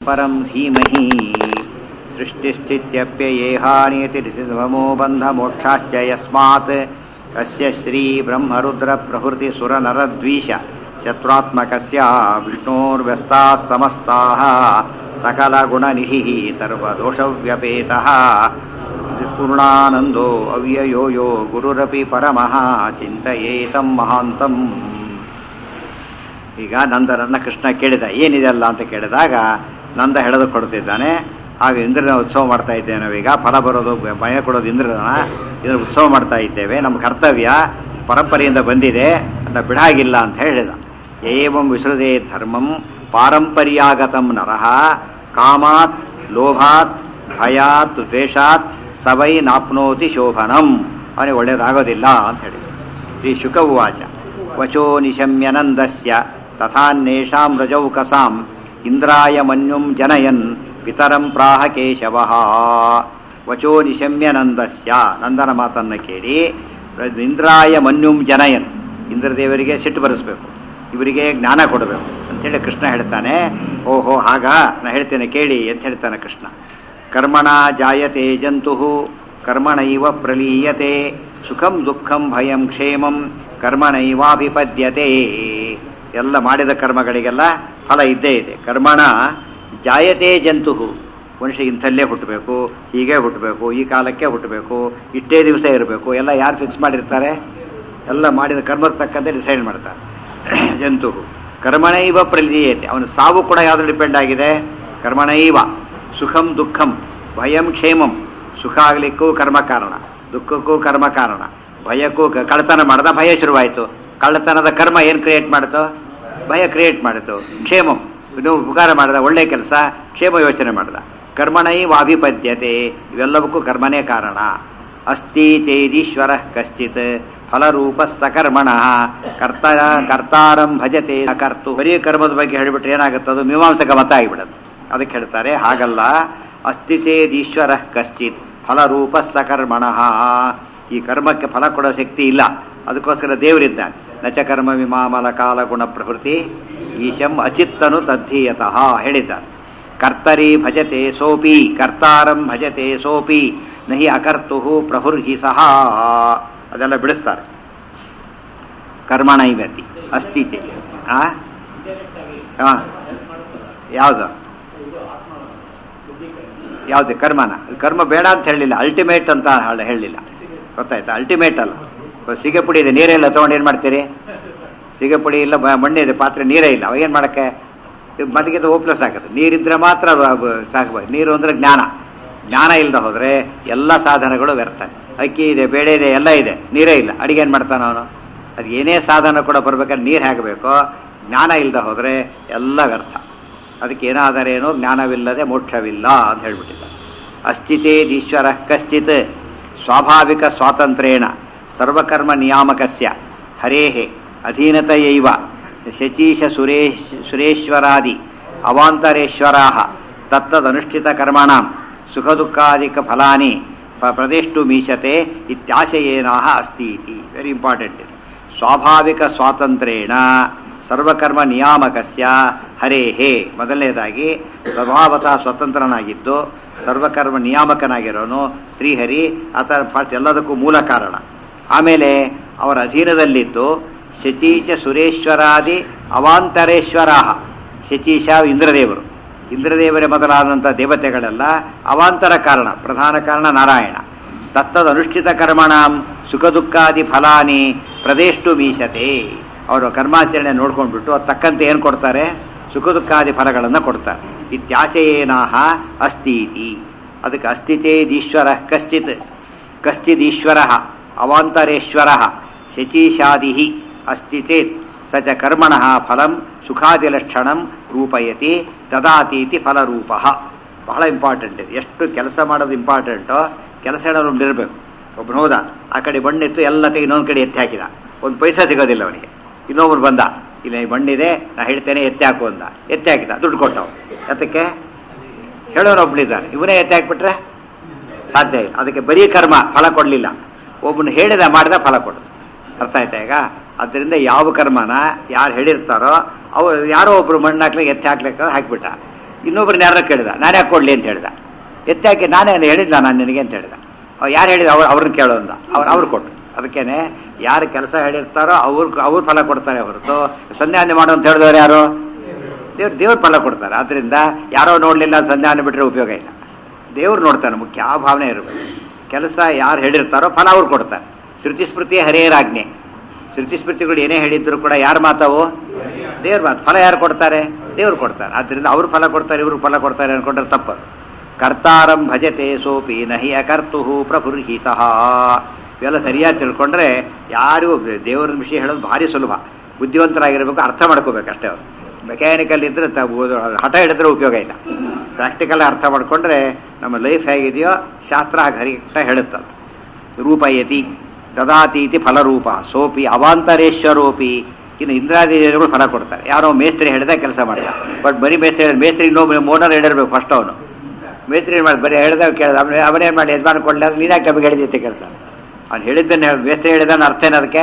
परं धीमहि सृष्टिस्थित्यप्ययेहानियतिरिसिधमो बन्धमोक्षाश्च यस्मात् कस्य श्रीब्रह्मरुद्रप्रभृतिसुरनरद्वीष चतुरात्मकस्य विष्णोर्व्यस्ताः समस्ताः सकलगुणनिधिः सर्वदोषव्यपेतः पूर्णानन्दो अव्ययो यो गुरुरपि परमः ಚಿಂತೆಯೇತಂ ಮಹಾಂತಂ ಈಗ ನಂದರನ್ನ ಕೃಷ್ಣ ಕೇಳಿದ ಏನಿದೆ ಅಲ್ಲ ಅಂತ ಕೇಳಿದಾಗ ನಂದ ಹೆಳೆದು ಕೊಡ್ತಿದ್ದಾನೆ ಆಗ ಇಂದ್ರನ ಉತ್ಸವ ಮಾಡ್ತಾ ಇದ್ದೇವೆ ನಾವೀಗ ಫಲ ಬರೋದು ಭಯ ಕೊಡೋದು ಇಂದ್ರನ ಇದ್ರ ಉತ್ಸವ ಮಾಡ್ತಾ ಇದ್ದೇವೆ ನಮ್ಮ ಕರ್ತವ್ಯ ಪರಂಪರೆಯಿಂದ ಬಂದಿದೆ ಅಂತ ಬಿಡಾಗಿಲ್ಲ ಅಂತ ಹೇಳಿದ ಏವಂ ವಿಸೃದೇ ಧರ್ಮಂ ಪಾರಂಪರ್ಯಾಗತಂ ನರಹ ಕಾಮಾತ್ ಲೋಭಾತ್ ಭಯಾತ್ ದ್ವೇಷಾತ್ ಸವೈ ನಾಪ್ನೋತಿ ಶೋಭನಂ ಅವನಿಗೆ ಒಳ್ಳೇದಾಗೋದಿಲ್ಲ ಅಂತ ಹೇಳಿ ಶ್ರೀ ಶುಕ ಉವಾಚ ವಚೋ ನಿಶಮ್ಯನಂದಸ್ಯ ತಥಾನ್ಯೇಷಾಂ ರಜೌಕಸಾಂ ಇಂದ್ರಾಯ ಮನ್ಯುಂ ಜನಯನ್ ಪಿತರಂ ಪ್ರಾಹ ಕೇಶವ ವಚೋ ನಿಶಮ್ಯನಂದಸ್ಯ ನಂದನ ಮಾತನ್ನು ಕೇಳಿ ಇಂದ್ರಾಯ ಮನ್ಯುಂ ಜನಯನ್ ಇಂದ್ರದೇವರಿಗೆ ಸಿಟ್ಟು ಬರೆಸ್ಬೇಕು ಇವರಿಗೆ ಜ್ಞಾನ ಕೊಡಬೇಕು ಅಂತೇಳಿ ಕೃಷ್ಣ ಹೇಳ್ತಾನೆ ಓಹೋ ಹಾಗ ನಾ ಹೇಳ್ತೇನೆ ಕೇಳಿ ಅಂತ ಹೇಳ್ತಾನೆ ಕೃಷ್ಣ ಕರ್ಮಣ ಜಾಯತೆ ಜಂತು ಕರ್ಮಣೈವ ಪ್ರಲೀಯತೆ ಸುಖಂ ದುಃಖಂ ಭಯಂ ಕ್ಷೇಮಂ ಕರ್ಮಣೈವಾಭಿಪದ್ಯತೆ ಎಲ್ಲ ಮಾಡಿದ ಕರ್ಮಗಳಿಗೆಲ್ಲ ಫಲ ಇದ್ದೇ ಇದೆ ಕರ್ಮಣ ಜಾಯತೆ ಜಂತು ಮನುಷ್ಯ ಇಂಥಲ್ಲೇ ಹುಟ್ಟಬೇಕು ಹೀಗೆ ಹುಟ್ಟಬೇಕು ಈ ಕಾಲಕ್ಕೆ ಹುಟ್ಟಬೇಕು ಇಷ್ಟೇ ದಿವಸ ಇರಬೇಕು ಎಲ್ಲ ಯಾರು ಫಿಕ್ಸ್ ಮಾಡಿರ್ತಾರೆ ಎಲ್ಲ ಮಾಡಿದ ಕರ್ಮಕ್ಕೆ ತಕ್ಕಂತೆ ಡಿಸೈಡ್ ಮಾಡ್ತಾರೆ ಜಂತು ಕರ್ಮಣೈವ ಪ್ರಲೀಯತೆ ಅವನ ಸಾವು ಕೂಡ ಯಾವ್ದು ಡಿಪೆಂಡ್ ಆಗಿದೆ ಕರ್ಮಣೈವ ಸುಖಂ ದುಃಖಂ ಭಯಂ ಕ್ಷೇಮಂ ಸುಖ ಆಗಲಿಕ್ಕೂ ಕರ್ಮ ಕಾರಣ ದುಃಖಕ್ಕೂ ಕರ್ಮ ಕಾರಣ ಭಯಕ್ಕೂ ಕ- ಕಳ್ಳತನ ಮಾಡ್ದ ಭಯ ಶುರುವಾಯಿತು ಕಳ್ಳತನದ ಕರ್ಮ ಏನು ಕ್ರಿಯೇಟ್ ಮಾಡ್ತು ಭಯ ಕ್ರಿಯೇಟ್ ಮಾಡಿತು ಕ್ಷೇಮಂ ಇನ್ನು ಉಪಕಾರ ಮಾಡಿದ ಒಳ್ಳೆ ಕೆಲಸ ಕ್ಷೇಮ ಯೋಚನೆ ಮಾಡಿದ ಕರ್ಮಣೈವ ಅಭಿಪದ್ಯತೆ ಇವೆಲ್ಲವಕ್ಕೂ ಕರ್ಮನೇ ಕಾರಣ ಅಸ್ತಿ ಚೇದೀಶ್ವರ ಕಶ್ಚಿತ್ ಫಲರೂಪ ಸಕರ್ಮಣ ಕರ್ತ ಕರ್ತಾರಂ ಭಜತೆ ಕರ್ತು ಬರೀ ಕರ್ಮದ ಬಗ್ಗೆ ಹೇಳಿಬಿಟ್ರೆ ಏನಾಗುತ್ತೆ ಅದು ಮೀಮಾಂಸಕ ಮತ ಆಗಿಬಿಡುತ್ತೆ ಅದಕ್ಕೆ ಹೇಳ್ತಾರೆ ಹಾಗಲ್ಲ ಅಸ್ತಿ ಚೇದೀಶ್ವರ ಕಶ್ಚಿತ್ ಫಲರೂಪ ಸಕರ್ಮಣ ಈ ಕರ್ಮಕ್ಕೆ ಫಲ ಕೊಡೋ ಶಕ್ತಿ ಇಲ್ಲ ಅದಕ್ಕೋಸ್ಕರ ದೇವರಿದ್ದಾನೆ ನಚ ಕರ್ಮ ವಿಮಾಮಲ ಕಾಲ ಗುಣ ಪ್ರಕೃತಿ ಈಶಂ ಅಚಿತ್ತನು ತದ್ಧೀಯತಃ ಹೇಳಿದ್ದಾರೆ ಕರ್ತರಿ ಭಜತೆ ಸೋಪಿ ಕರ್ತಾರಂ ಭಜತೆ ಸೋಪಿ ನಹಿ ಅಕರ್ತು ಪ್ರಭುರ್ಹಿ ಸಹ ಅದೆಲ್ಲ ಬಿಡಿಸ್ತಾರೆ ಕರ್ಮಣೈವತಿ ಅಸ್ತಿತೆ ಆ ಹಾ ಯಾವುದು ಯಾವುದು ಕರ್ಮನ ಕರ್ಮ ಬೇಡ ಅಂತ ಹೇಳಲಿಲ್ಲ ಅಲ್ಟಿಮೇಟ್ ಅಂತ ಹೇಳ- ಹೇಳಲಿಲ್ಲ ಗೊತ್ತಾಯ್ತಾ ಅಲ್ಟಿಮೇಟ್ ಅಲ್ಲ ಇವಾಗ ಸೀಗೆ ಪುಡಿ ಇದೆ ನೀರೇ ಇಲ್ಲ ತೊಗೊಂಡು ಏನು ಮಾಡ್ತೀರಿ ಸೀಗೆ ಪುಡಿ ಇಲ್ಲ ಬ- ಮಣ್ಣಿದೆ ಪಾತ್ರೆ ನೀರೇ ಇಲ್ಲ ಅವಾಗ ಏನು ಮಾಡೋಕ್ಕೆ ಮದಿಗೆ ಹೋಪ್ಲೆಸ್ ಆಗುತ್ತೆ ನೀರಿದ್ರೆ ಮಾತ್ರ ಅದು ಅದು ಸಾಕಬೇಕು ನೀರು ಅಂದರೆ ಜ್ಞಾನ ಜ್ಞಾನ ಇಲ್ಲದೆ ಹೋದರೆ ಎಲ್ಲ ಸಾಧನಗಳು ವ್ಯರ್ಥ ಅಕ್ಕಿ ಇದೆ ಬೇಳೆ ಇದೆ ಎಲ್ಲ ಇದೆ ನೀರೇ ಇಲ್ಲ ಅಡಿಗೆ ಏನು ಮಾಡ್ತಾನೆ ಅವನು ಅದು ಏನೇ ಸಾಧನ ಕೂಡ ಬರ್ಬೇಕಾದ್ರೆ ನೀರು ಹಾಕಬೇಕು ಜ್ಞಾನ ಇಲ್ಲದೆ ಹೋದರೆ ಎಲ್ಲ ವ್ಯರ್ಥ ಅದಕ್ಕೆ ಏನಾದರೇನೋ ಜ್ಞಾನವಿಲ್ಲದೆ ಮೋಕ್ಷವಿಲ್ಲ ಅಂತ ಹೇಳ್ಬಿಟ್ಟಿಲ್ಲ ಅಸ್ಥಿತೇದೀಶ್ವರ ಕಶ್ಚಿತ್ ಸ್ವಾಭಾವಿಕ ಸ್ವಾತಂತ್ರ್ಯೇಣ ಸರ್ವಕರ್ಮ ನಿಯಾಮಕಸ್ಯ ಹರೇಹೆ ಅಧೀನತೆಯೈವ ಶಚೀಶ ಸುರೇಶ್ ಸುರೇಶ್ವರಾದಿ ಅವಾಂತರೇಶ್ವರಾ ತತ್ತದನುಷ್ಠಿತ ಕರ್ಮಣಾಂ ಸುಖ ದುಃಖಾದಿಕ ಫಲಾನಿ ಪ- ಪ್ರದೇಷ್ಟು ಮೀಶತೆ ಇತ್ಯಾಶಯೇನಾಹ ಅಸ್ತಿ ಇತಿ ವೆರಿ ಇಂಪಾರ್ಟೆಂಟ್ ಇದು ಸ್ವಾಭಾವಿಕ ಸ್ವಾತಂತ್ರ್ಯೇಣ ಸರ್ವಕರ್ಮ ನಿಯಾಮಕಸ್ಯ ಹರೇಹೇ ಮೊದಲನೇದಾಗಿ ಸ್ವಭಾವತಃ ಸ್ವತಂತ್ರನಾಗಿದ್ದು ಸರ್ವಕರ್ಮ ನಿಯಾಮಕನಾಗಿರೋನು ಶ್ರೀಹರಿ ಆತ ಫಸ್ಟ್ ಎಲ್ಲದಕ್ಕೂ ಮೂಲ ಕಾರಣ ಆಮೇಲೆ ಅವರ ಅಧೀನದಲ್ಲಿದ್ದು ಶಚೀಚ ಸುರೇಶ್ವರಾದಿ ಅವಾಂತರೇಶ್ವರ ಶಚೀಶ ಇಂದ್ರದೇವರು ಇಂದ್ರದೇವರೇ ಮೊದಲಾದಂಥ ದೇವತೆಗಳೆಲ್ಲ ಅವಾಂತರ ಕಾರಣ ಪ್ರಧಾನ ಕಾರಣ ನಾರಾಯಣ ತತ್ತದ ಅನುಷ್ಠಿತ ಕರ್ಮಣಾಂ ಸುಖ ದುಃಖಾದಿ ಫಲಾನಿ ಪ್ರದೇಷ್ಟು ಮೀಶತೆ ಅವರು ಕರ್ಮಾಚರಣೆ ನೋಡ್ಕೊಂಡ್ಬಿಟ್ಟು ಅದು ತಕ್ಕಂತೆ ಏನು ಕೊಡ್ತಾರೆ ಸುಖ ದುಃಖಾದಿ ಫಲಗಳನ್ನು ಕೊಡ್ತಾರೆ ಇತ್ಯಾಶಯೇನಾಹ ಅಸ್ತೀತಿ ಅದಕ್ಕೆ ಅಸ್ತಿ ಚೇದೀಶ್ವರ ಕಶ್ಚಿತ್ ಕಶ್ಚಿದೀಶ್ವರ ಅವಾಂತರೇಶ್ವರ ಶಚೀಶಾದಿ ಅಸ್ತಿ ಚೇತ್ ಸ ಚ ಕರ್ಮಣ ಫಲಂ ಸುಖಾದಿಲಕ್ಷಣಂ ರೂಪಯತಿ ದದಾತೀತಿ ಫಲರೂಪ ಬಹಳ ಇಂಪಾರ್ಟೆಂಟ್ ಇದೆ ಎಷ್ಟು ಕೆಲಸ ಮಾಡೋದು ಇಂಪಾರ್ಟೆಂಟೋ ಕೆಲಸ ಹೇಳೋರು ಇರಬೇಕು ಒಬ್ಬನು ಹೋದ ಆ ಕಡೆ ಬಣ್ಣಿತ್ತು ಎಲ್ಲ ತೆಗೆ ಇನ್ನೊಂದು ಕಡೆ ಎತ್ತಿ ಹಾಕಿದ ಒಂದು ಪೈಸಾ ಸಿಗೋದಿಲ್ಲ ಅವನಿಗೆ ಇನ್ನೊಬ್ರು ಬಂದ ಇಲ್ಲ ಈ ಬಣ್ಣಿದೆ ನಾ ಹೇಳ್ತೇನೆ ಎತ್ತಿ ಹಾಕು ಅಂದ ಎತ್ತಿ ಹಾಕಿದ ದುಡ್ಡು ಕೊಟ್ಟವ ಅದಕ್ಕೆ ಹೇಳೋರು ಒಬ್ಬನಿದ್ದಾನೆ ಇವನೇ ಎತ್ತಿ ಹಾಕ್ಬಿಟ್ರೆ ಸಾಧ್ಯ ಇಲ್ಲ ಅದಕ್ಕೆ ಬರೀ ಕರ್ಮ ಫಲ ಕೊಡಲಿಲ್ಲ ಒಬ್ಬನು ಹೇಳಿದ ಮಾಡಿದ ಫಲ ಕೊಡು ಅರ್ಥ ಆಯ್ತಾ ಈಗ ಅದರಿಂದ ಯಾವ ಕರ್ಮನ ಯಾರು ಹೇಳಿರ್ತಾರೋ ಅವ್ರು ಯಾರೋ ಒಬ್ರು ಮಣ್ಣು ಹಾಕ್ಲಿಕ್ಕೆ ಎತ್ತಿ ಹಾಕ್ಲಿಕ್ಕೆ ಹಾಕ್ಬಿಟ್ಟ ಇನ್ನೊಬ್ರನ್ನ ಯಾರೋ ಕೇಳಿದ ನಾನು ಯಾಕೆ ಕೊಡಲಿ ಅಂತ ಹೇಳ್ದ ಎತ್ತಾಕಿ ನಾನೇ ಹೇಳಿದ್ದ ನಾನು ನಿನಗೆ ಅಂತ ಹೇಳ್ದ ಅವ್ರು ಯಾರು ಹೇಳಿದ ಅವ್ರು ಅವ್ರನ್ನ ಕೇಳೋ ಅಂದ ಅವ್ರು ಅವ್ರು ಕೊಟ್ಟು ಅದಕ್ಕೇನೆ ಯಾರು ಕೆಲಸ ಹೇಳಿರ್ತಾರೋ ಅವ್ರು ಅವ್ರು ಫಲ ಕೊಡ್ತಾರೆ ಹೊರತು ಸಂಧ್ಯಾನೆ ಮಾಡು ಅಂತ ಹೇಳಿದವ್ರು ಯಾರು ದೇವ್ರು ದೇವ್ರ ಫಲ ಕೊಡ್ತಾರೆ ಆದ್ದರಿಂದ ಯಾರೋ ನೋಡಲಿಲ್ಲ ಸಂಧ್ಯಾನ ಬಿಟ್ಟರೆ ಉಪಯೋಗ ಇಲ್ಲ ದೇವ್ರು ನೋಡ್ತಾನೆ ಮುಖ್ಯ ಆ ಭಾವನೆ ಇರಬೇಕು ಕೆಲಸ ಯಾರು ಹೇಳಿರ್ತಾರೋ ಫಲ ಅವ್ರು ಕೊಡ್ತಾರೆ ಶ್ರುತಿ ಸ್ಮೃತಿ ಹರಿಯರಾಜ್ಞೆ ಶ್ರುತಿ ಸ್ಮೃತಿಗಳು ಏನೇ ಹೇಳಿದ್ರು ಕೂಡ ಯಾರ ಮಾತವು ದೇವ್ರ ಮಾತು ಫಲ ಯಾರು ಕೊಡ್ತಾರೆ ದೇವ್ರು ಕೊಡ್ತಾರೆ ಆದ್ದರಿಂದ ಅವ್ರು ಫಲ ಕೊಡ್ತಾರೆ ಇವ್ರು ಫಲ ಕೊಡ್ತಾರೆ ಅನ್ಕೊಂಡ್ರೆ ತಪ್ಪದು ಕರ್ತಾರಂ ಭಜತೆ ಸೋಪಿ ನಹಿ ಅಕರ್ತು ಪ್ರಭುರ್ಹಿ ಸಹ ಇವೆಲ್ಲ ಸರಿಯಾಗಿ ತಿಳ್ಕೊಂಡ್ರೆ ಯಾರು ದೇವರ ವಿಷಯ ಹೇಳೋದು ಭಾರಿ ಸುಲಭ ಬುದ್ಧಿವಂತರಾಗಿರ್ಬೇಕು ಅರ್ಥ ಮಾಡ್ಕೋಬೇಕು ಅಷ್ಟೇ ಅವರು ಮೆಕ್ಯಾನಿಕಲ್ ಇದ್ರೆ ತ- ಓದು- ಹಠ ಹಿಡಿದ್ರೆ ಉಪಯೋಗ ಇಲ್ಲ ಪ್ರಾಕ್ಟಿಕಲ್ ಅರ್ಥ ಮಾಡ್ಕೊಂಡ್ರೆ ನಮ್ಮ ಲೈಫ್ ಹೇಗಿದೆಯೋ ಶಾಸ್ತ್ರ ಹಾಗೆ ಹರಿಕ್ಟ ಹೇಳುತ್ತದೆ ರೂಪಯತಿ ದದಾತೀತಿ ಫಲರೂಪ ಸೋಪಿ ಅವಾಂತರೇಶ್ವರೋಪಿ ಇನ್ನು ಇಂದ್ರಾದಿ ದೇವರುಗಳು ಫಲ ಕೊಡ್ತಾರೆ ಯಾರೋ ಮೇಸ್ತ್ರಿ ಹೇಳಿದ ಕೆಲಸ ಮಾಡಿದ ಬಟ್ ಬರೀ ಮೇಸ್ತ್ರಿ ಹೇಳಿದ ಮೇಸ್ತ್ರಿ ಇನ್ನೊಬ್ಬ ಮೋನರ್ ಹೇಳಿರ್ಬೇಕು ಫಸ್ಟ್ ಅವನು ಮೇಸ್ತ್ರಿ ಏನ್ ಮಾಡಿ ಬರೀ ಹೇಳ್ದಾಗ ಕೇಳ್ದ ಅವನು ಅವನೇನು ಮಾಡಿ ಯಜಮಾನ ಕೊಡಲಿಲ್ಲ ನೀನಾಕೆ ನಮಗೆ ಹೇಳಿದೆ ಅಂತ ಕೇಳ್ತಾನೆ ಅವ್ನು ಹೇಳಿದ್ದನ್ನೇ ಮೇಸ್ತ್ರಿ ಹೇಳಿದಾನೆ ಅರ್ಥ ಏನು ಅದಕ್ಕೆ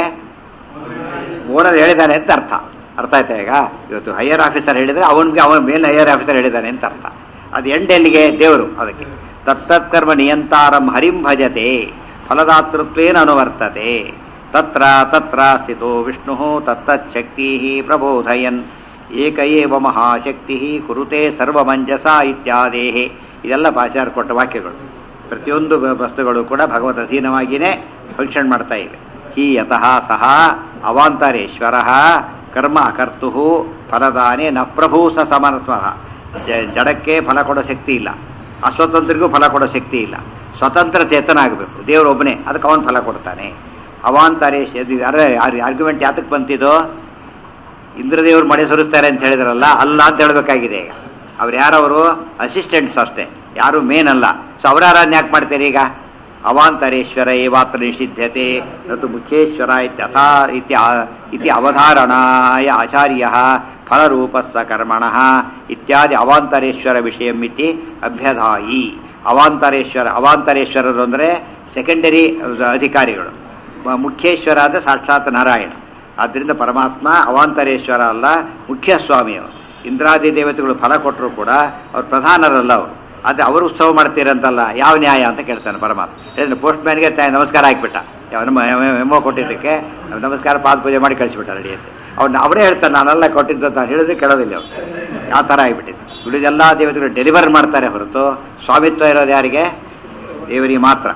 ಓನರ್ ಹೇಳಿದ್ದಾನೆ ಅಂತ ಅರ್ಥ ಅರ್ಥ ಆಯ್ತಾ ಈಗ ಇವತ್ತು ಹೈಯರ್ ಆಫೀಸರ್ ಹೇಳಿದ್ರೆ ಅವನಿಗೆ ಅವನ ಮೇಲೆ ಹೈಯರ್ ಆಫೀಸರ್ ಹೇಳಿದ್ದಾನೆ ಅಂತ ಅರ್ಥ ಅದು ಎಂಡ್ ಎಲ್ಲಿಗೆ ದೇವರು ಅದಕ್ಕೆ ತತ್ತತ್ಕರ್ಮ ನಿಯಂತಾರಂ ಹರಿಂ ಭಜತೆ ಫಲದಾತೃತ್ವೇನ ಅನುವರ್ತತೆ ತತ್ರ ತತ್ರ ಸ್ಥಿತೋ ವಿಷ್ಣು ತತ್ತಚ್ಛಕ್ತಿ ಪ್ರಬೋಧಯನ್ ಏಕ ಏವ ಮಹಾಶಕ್ತಿ ಕುರುತೆ ಸರ್ವಮಂಜಸ ಇತ್ಯಾದೇ ಇದೆಲ್ಲ ಆಚಾರ ಕೊಟ್ಟ ವಾಕ್ಯಗಳು ಪ್ರತಿಯೊಂದು ವ- ವಸ್ತುಗಳು ಕೂಡ ಭಗವದ್ ಅಧೀನವಾಗಿಯೇ ಫಂಕ್ಷನ್ ಮಾಡ್ತಾ ಇವೆ ಹಿ ಯತಃ ಸಹ ಅವಾಂತರೇಶ್ವರ ಕರ್ಮ ಅಕರ್ತು ಫಲದಾನೆ ನ ಪ್ರಭೂ ಸ ಸಮರ್ಥ ಜ- ಜಡಕ್ಕೆ ಫಲ ಕೊಡೋ ಶಕ್ತಿ ಇಲ್ಲ ಅಸ್ವತಂತ್ರಿಗೂ ಫಲ ಕೊಡೋ ಶಕ್ತಿ ಇಲ್ಲ ಸ್ವತಂತ್ರ ಚೇತನ ಆಗಬೇಕು ದೇವರು ಒಬ್ಬನೇ ಅದಕ್ಕೆ ಅವನು ಫಲ ಕೊಡ್ತಾನೆ ಅವಾಂತರೇಶ್ ಇದು ಯಾರ ಆರ್ಗ್ಯುಮೆಂಟ್ ಯಾತಕ್ಕೆ ಬಂತಿದೋ ಇಂದ್ರದೇವರು ಮಳೆ ಸುರಿಸ್ತಾರೆ ಅಂತ ಹೇಳಿದ್ರಲ್ಲ ಅಲ್ಲ ಅಂತ ಹೇಳ್ಬೇಕಾಗಿದೆ ಈಗ ಅವ್ರು ಯಾರವರು ಅಸಿಸ್ಟೆಂಟ್ಸ್ ಅಷ್ಟೇ ಯಾರು ಮೇನ್ ಅಲ್ಲ ಸೊ ಅವರ ಆರಾಧನೆ ಯಾಕೆ ಮಾಡ್ತೀರಿ ಈಗ ಅವಾಂತರೇಶ್ವರ ಏವಾತ್ರ ನಿಷಿದ್ಧತೆ ಮತ್ತು ಮುಖ್ಯೇಶ್ವರ ಇತ್ಯಥಾ ಇತಿ ಆ- ಇತಿ ಅವಧಾರಣಾಯ ಆಚಾರ್ಯ ಫಲರೂಪಸ್ಸ ಕರ್ಮಣಃ ಇತ್ಯಾದಿ ಅವಾಂತರೇಶ್ವರ ವಿಷಯಂ ಇತಿ ಅಭ್ಯಧಾಯಿ ಅವಾಂತರೇಶ್ವರ ಅವಾಂತರೇಶ್ವರರು ಅಂದರೆ ಸೆಕೆಂಡರಿ ಅಧಿಕಾರಿಗಳು ಮ- ಮುಖ್ಯೇಶ್ವರ ಅಂದರೆ ಸಾಕ್ಷಾತ್ ನಾರಾಯಣ ಆದ್ದರಿಂದ ಪರಮಾತ್ಮ ಅವಾಂತರೇಶ್ವರ ಅಲ್ಲ ಮುಖ್ಯ ಸ್ವಾಮಿಯವರು ಇಂದ್ರಾದಿ ದೇವತೆಗಳು ಫಲ ಕೊಟ್ಟರು ಕೂಡ ಅವ್ರು ಪ್ರಧಾನರಲ್ಲ ಅವರು ಆದರೆ ಅವರು ಉತ್ಸವ ಮಾಡ್ತೀರಂತಲ್ಲ ಯಾವ ನ್ಯಾಯ ಅಂತ ಕೇಳ್ತಾನೆ ಪರಮಾತ್ಮ ಹೇಳಿದ್ರೆ ಪೋಸ್ಟ್ ಮ್ಯಾನ್ಗೆ ತ- ನಮಸ್ಕಾರ ಹಾಕ್ಬಿಟ್ಟ ಯಾವ ನಮ್ಮ ಎಮ್ಮೋ ಕೊಟ್ಟಿದ್ದಕ್ಕೆ ಅವ್ನು ನಮಸ್ಕಾರ ಪಾದ ಪೂಜೆ ಮಾಡಿ ಕಳಿಸ್ಬಿಟ್ಟ ರೆಡಿ ಅಂತ ಅವ್ನು ಅವರೇ ಹೇಳ್ತಾನೆ ನಾನೆಲ್ಲ ಕೊಟ್ಟಿದ್ದು ಅಂತ ಹೇಳಿದ್ರೆ ಕೇಳೋದಿಲ್ಲ ಅವ್ರು ಯಾವ ಥರ ಆಗಿಬಿಟ್ಟಿದೆ ಉಳಿದೆಲ್ಲ ದೇವತೆಗಳು ಡೆಲಿವರ್ ಮಾಡ್ತಾರೆ ಹೊರತು ಸ್ವಾಮಿತ್ವ ಇರೋದು ಯಾರಿಗೆ ದೇವರಿಗೆ ಮಾತ್ರ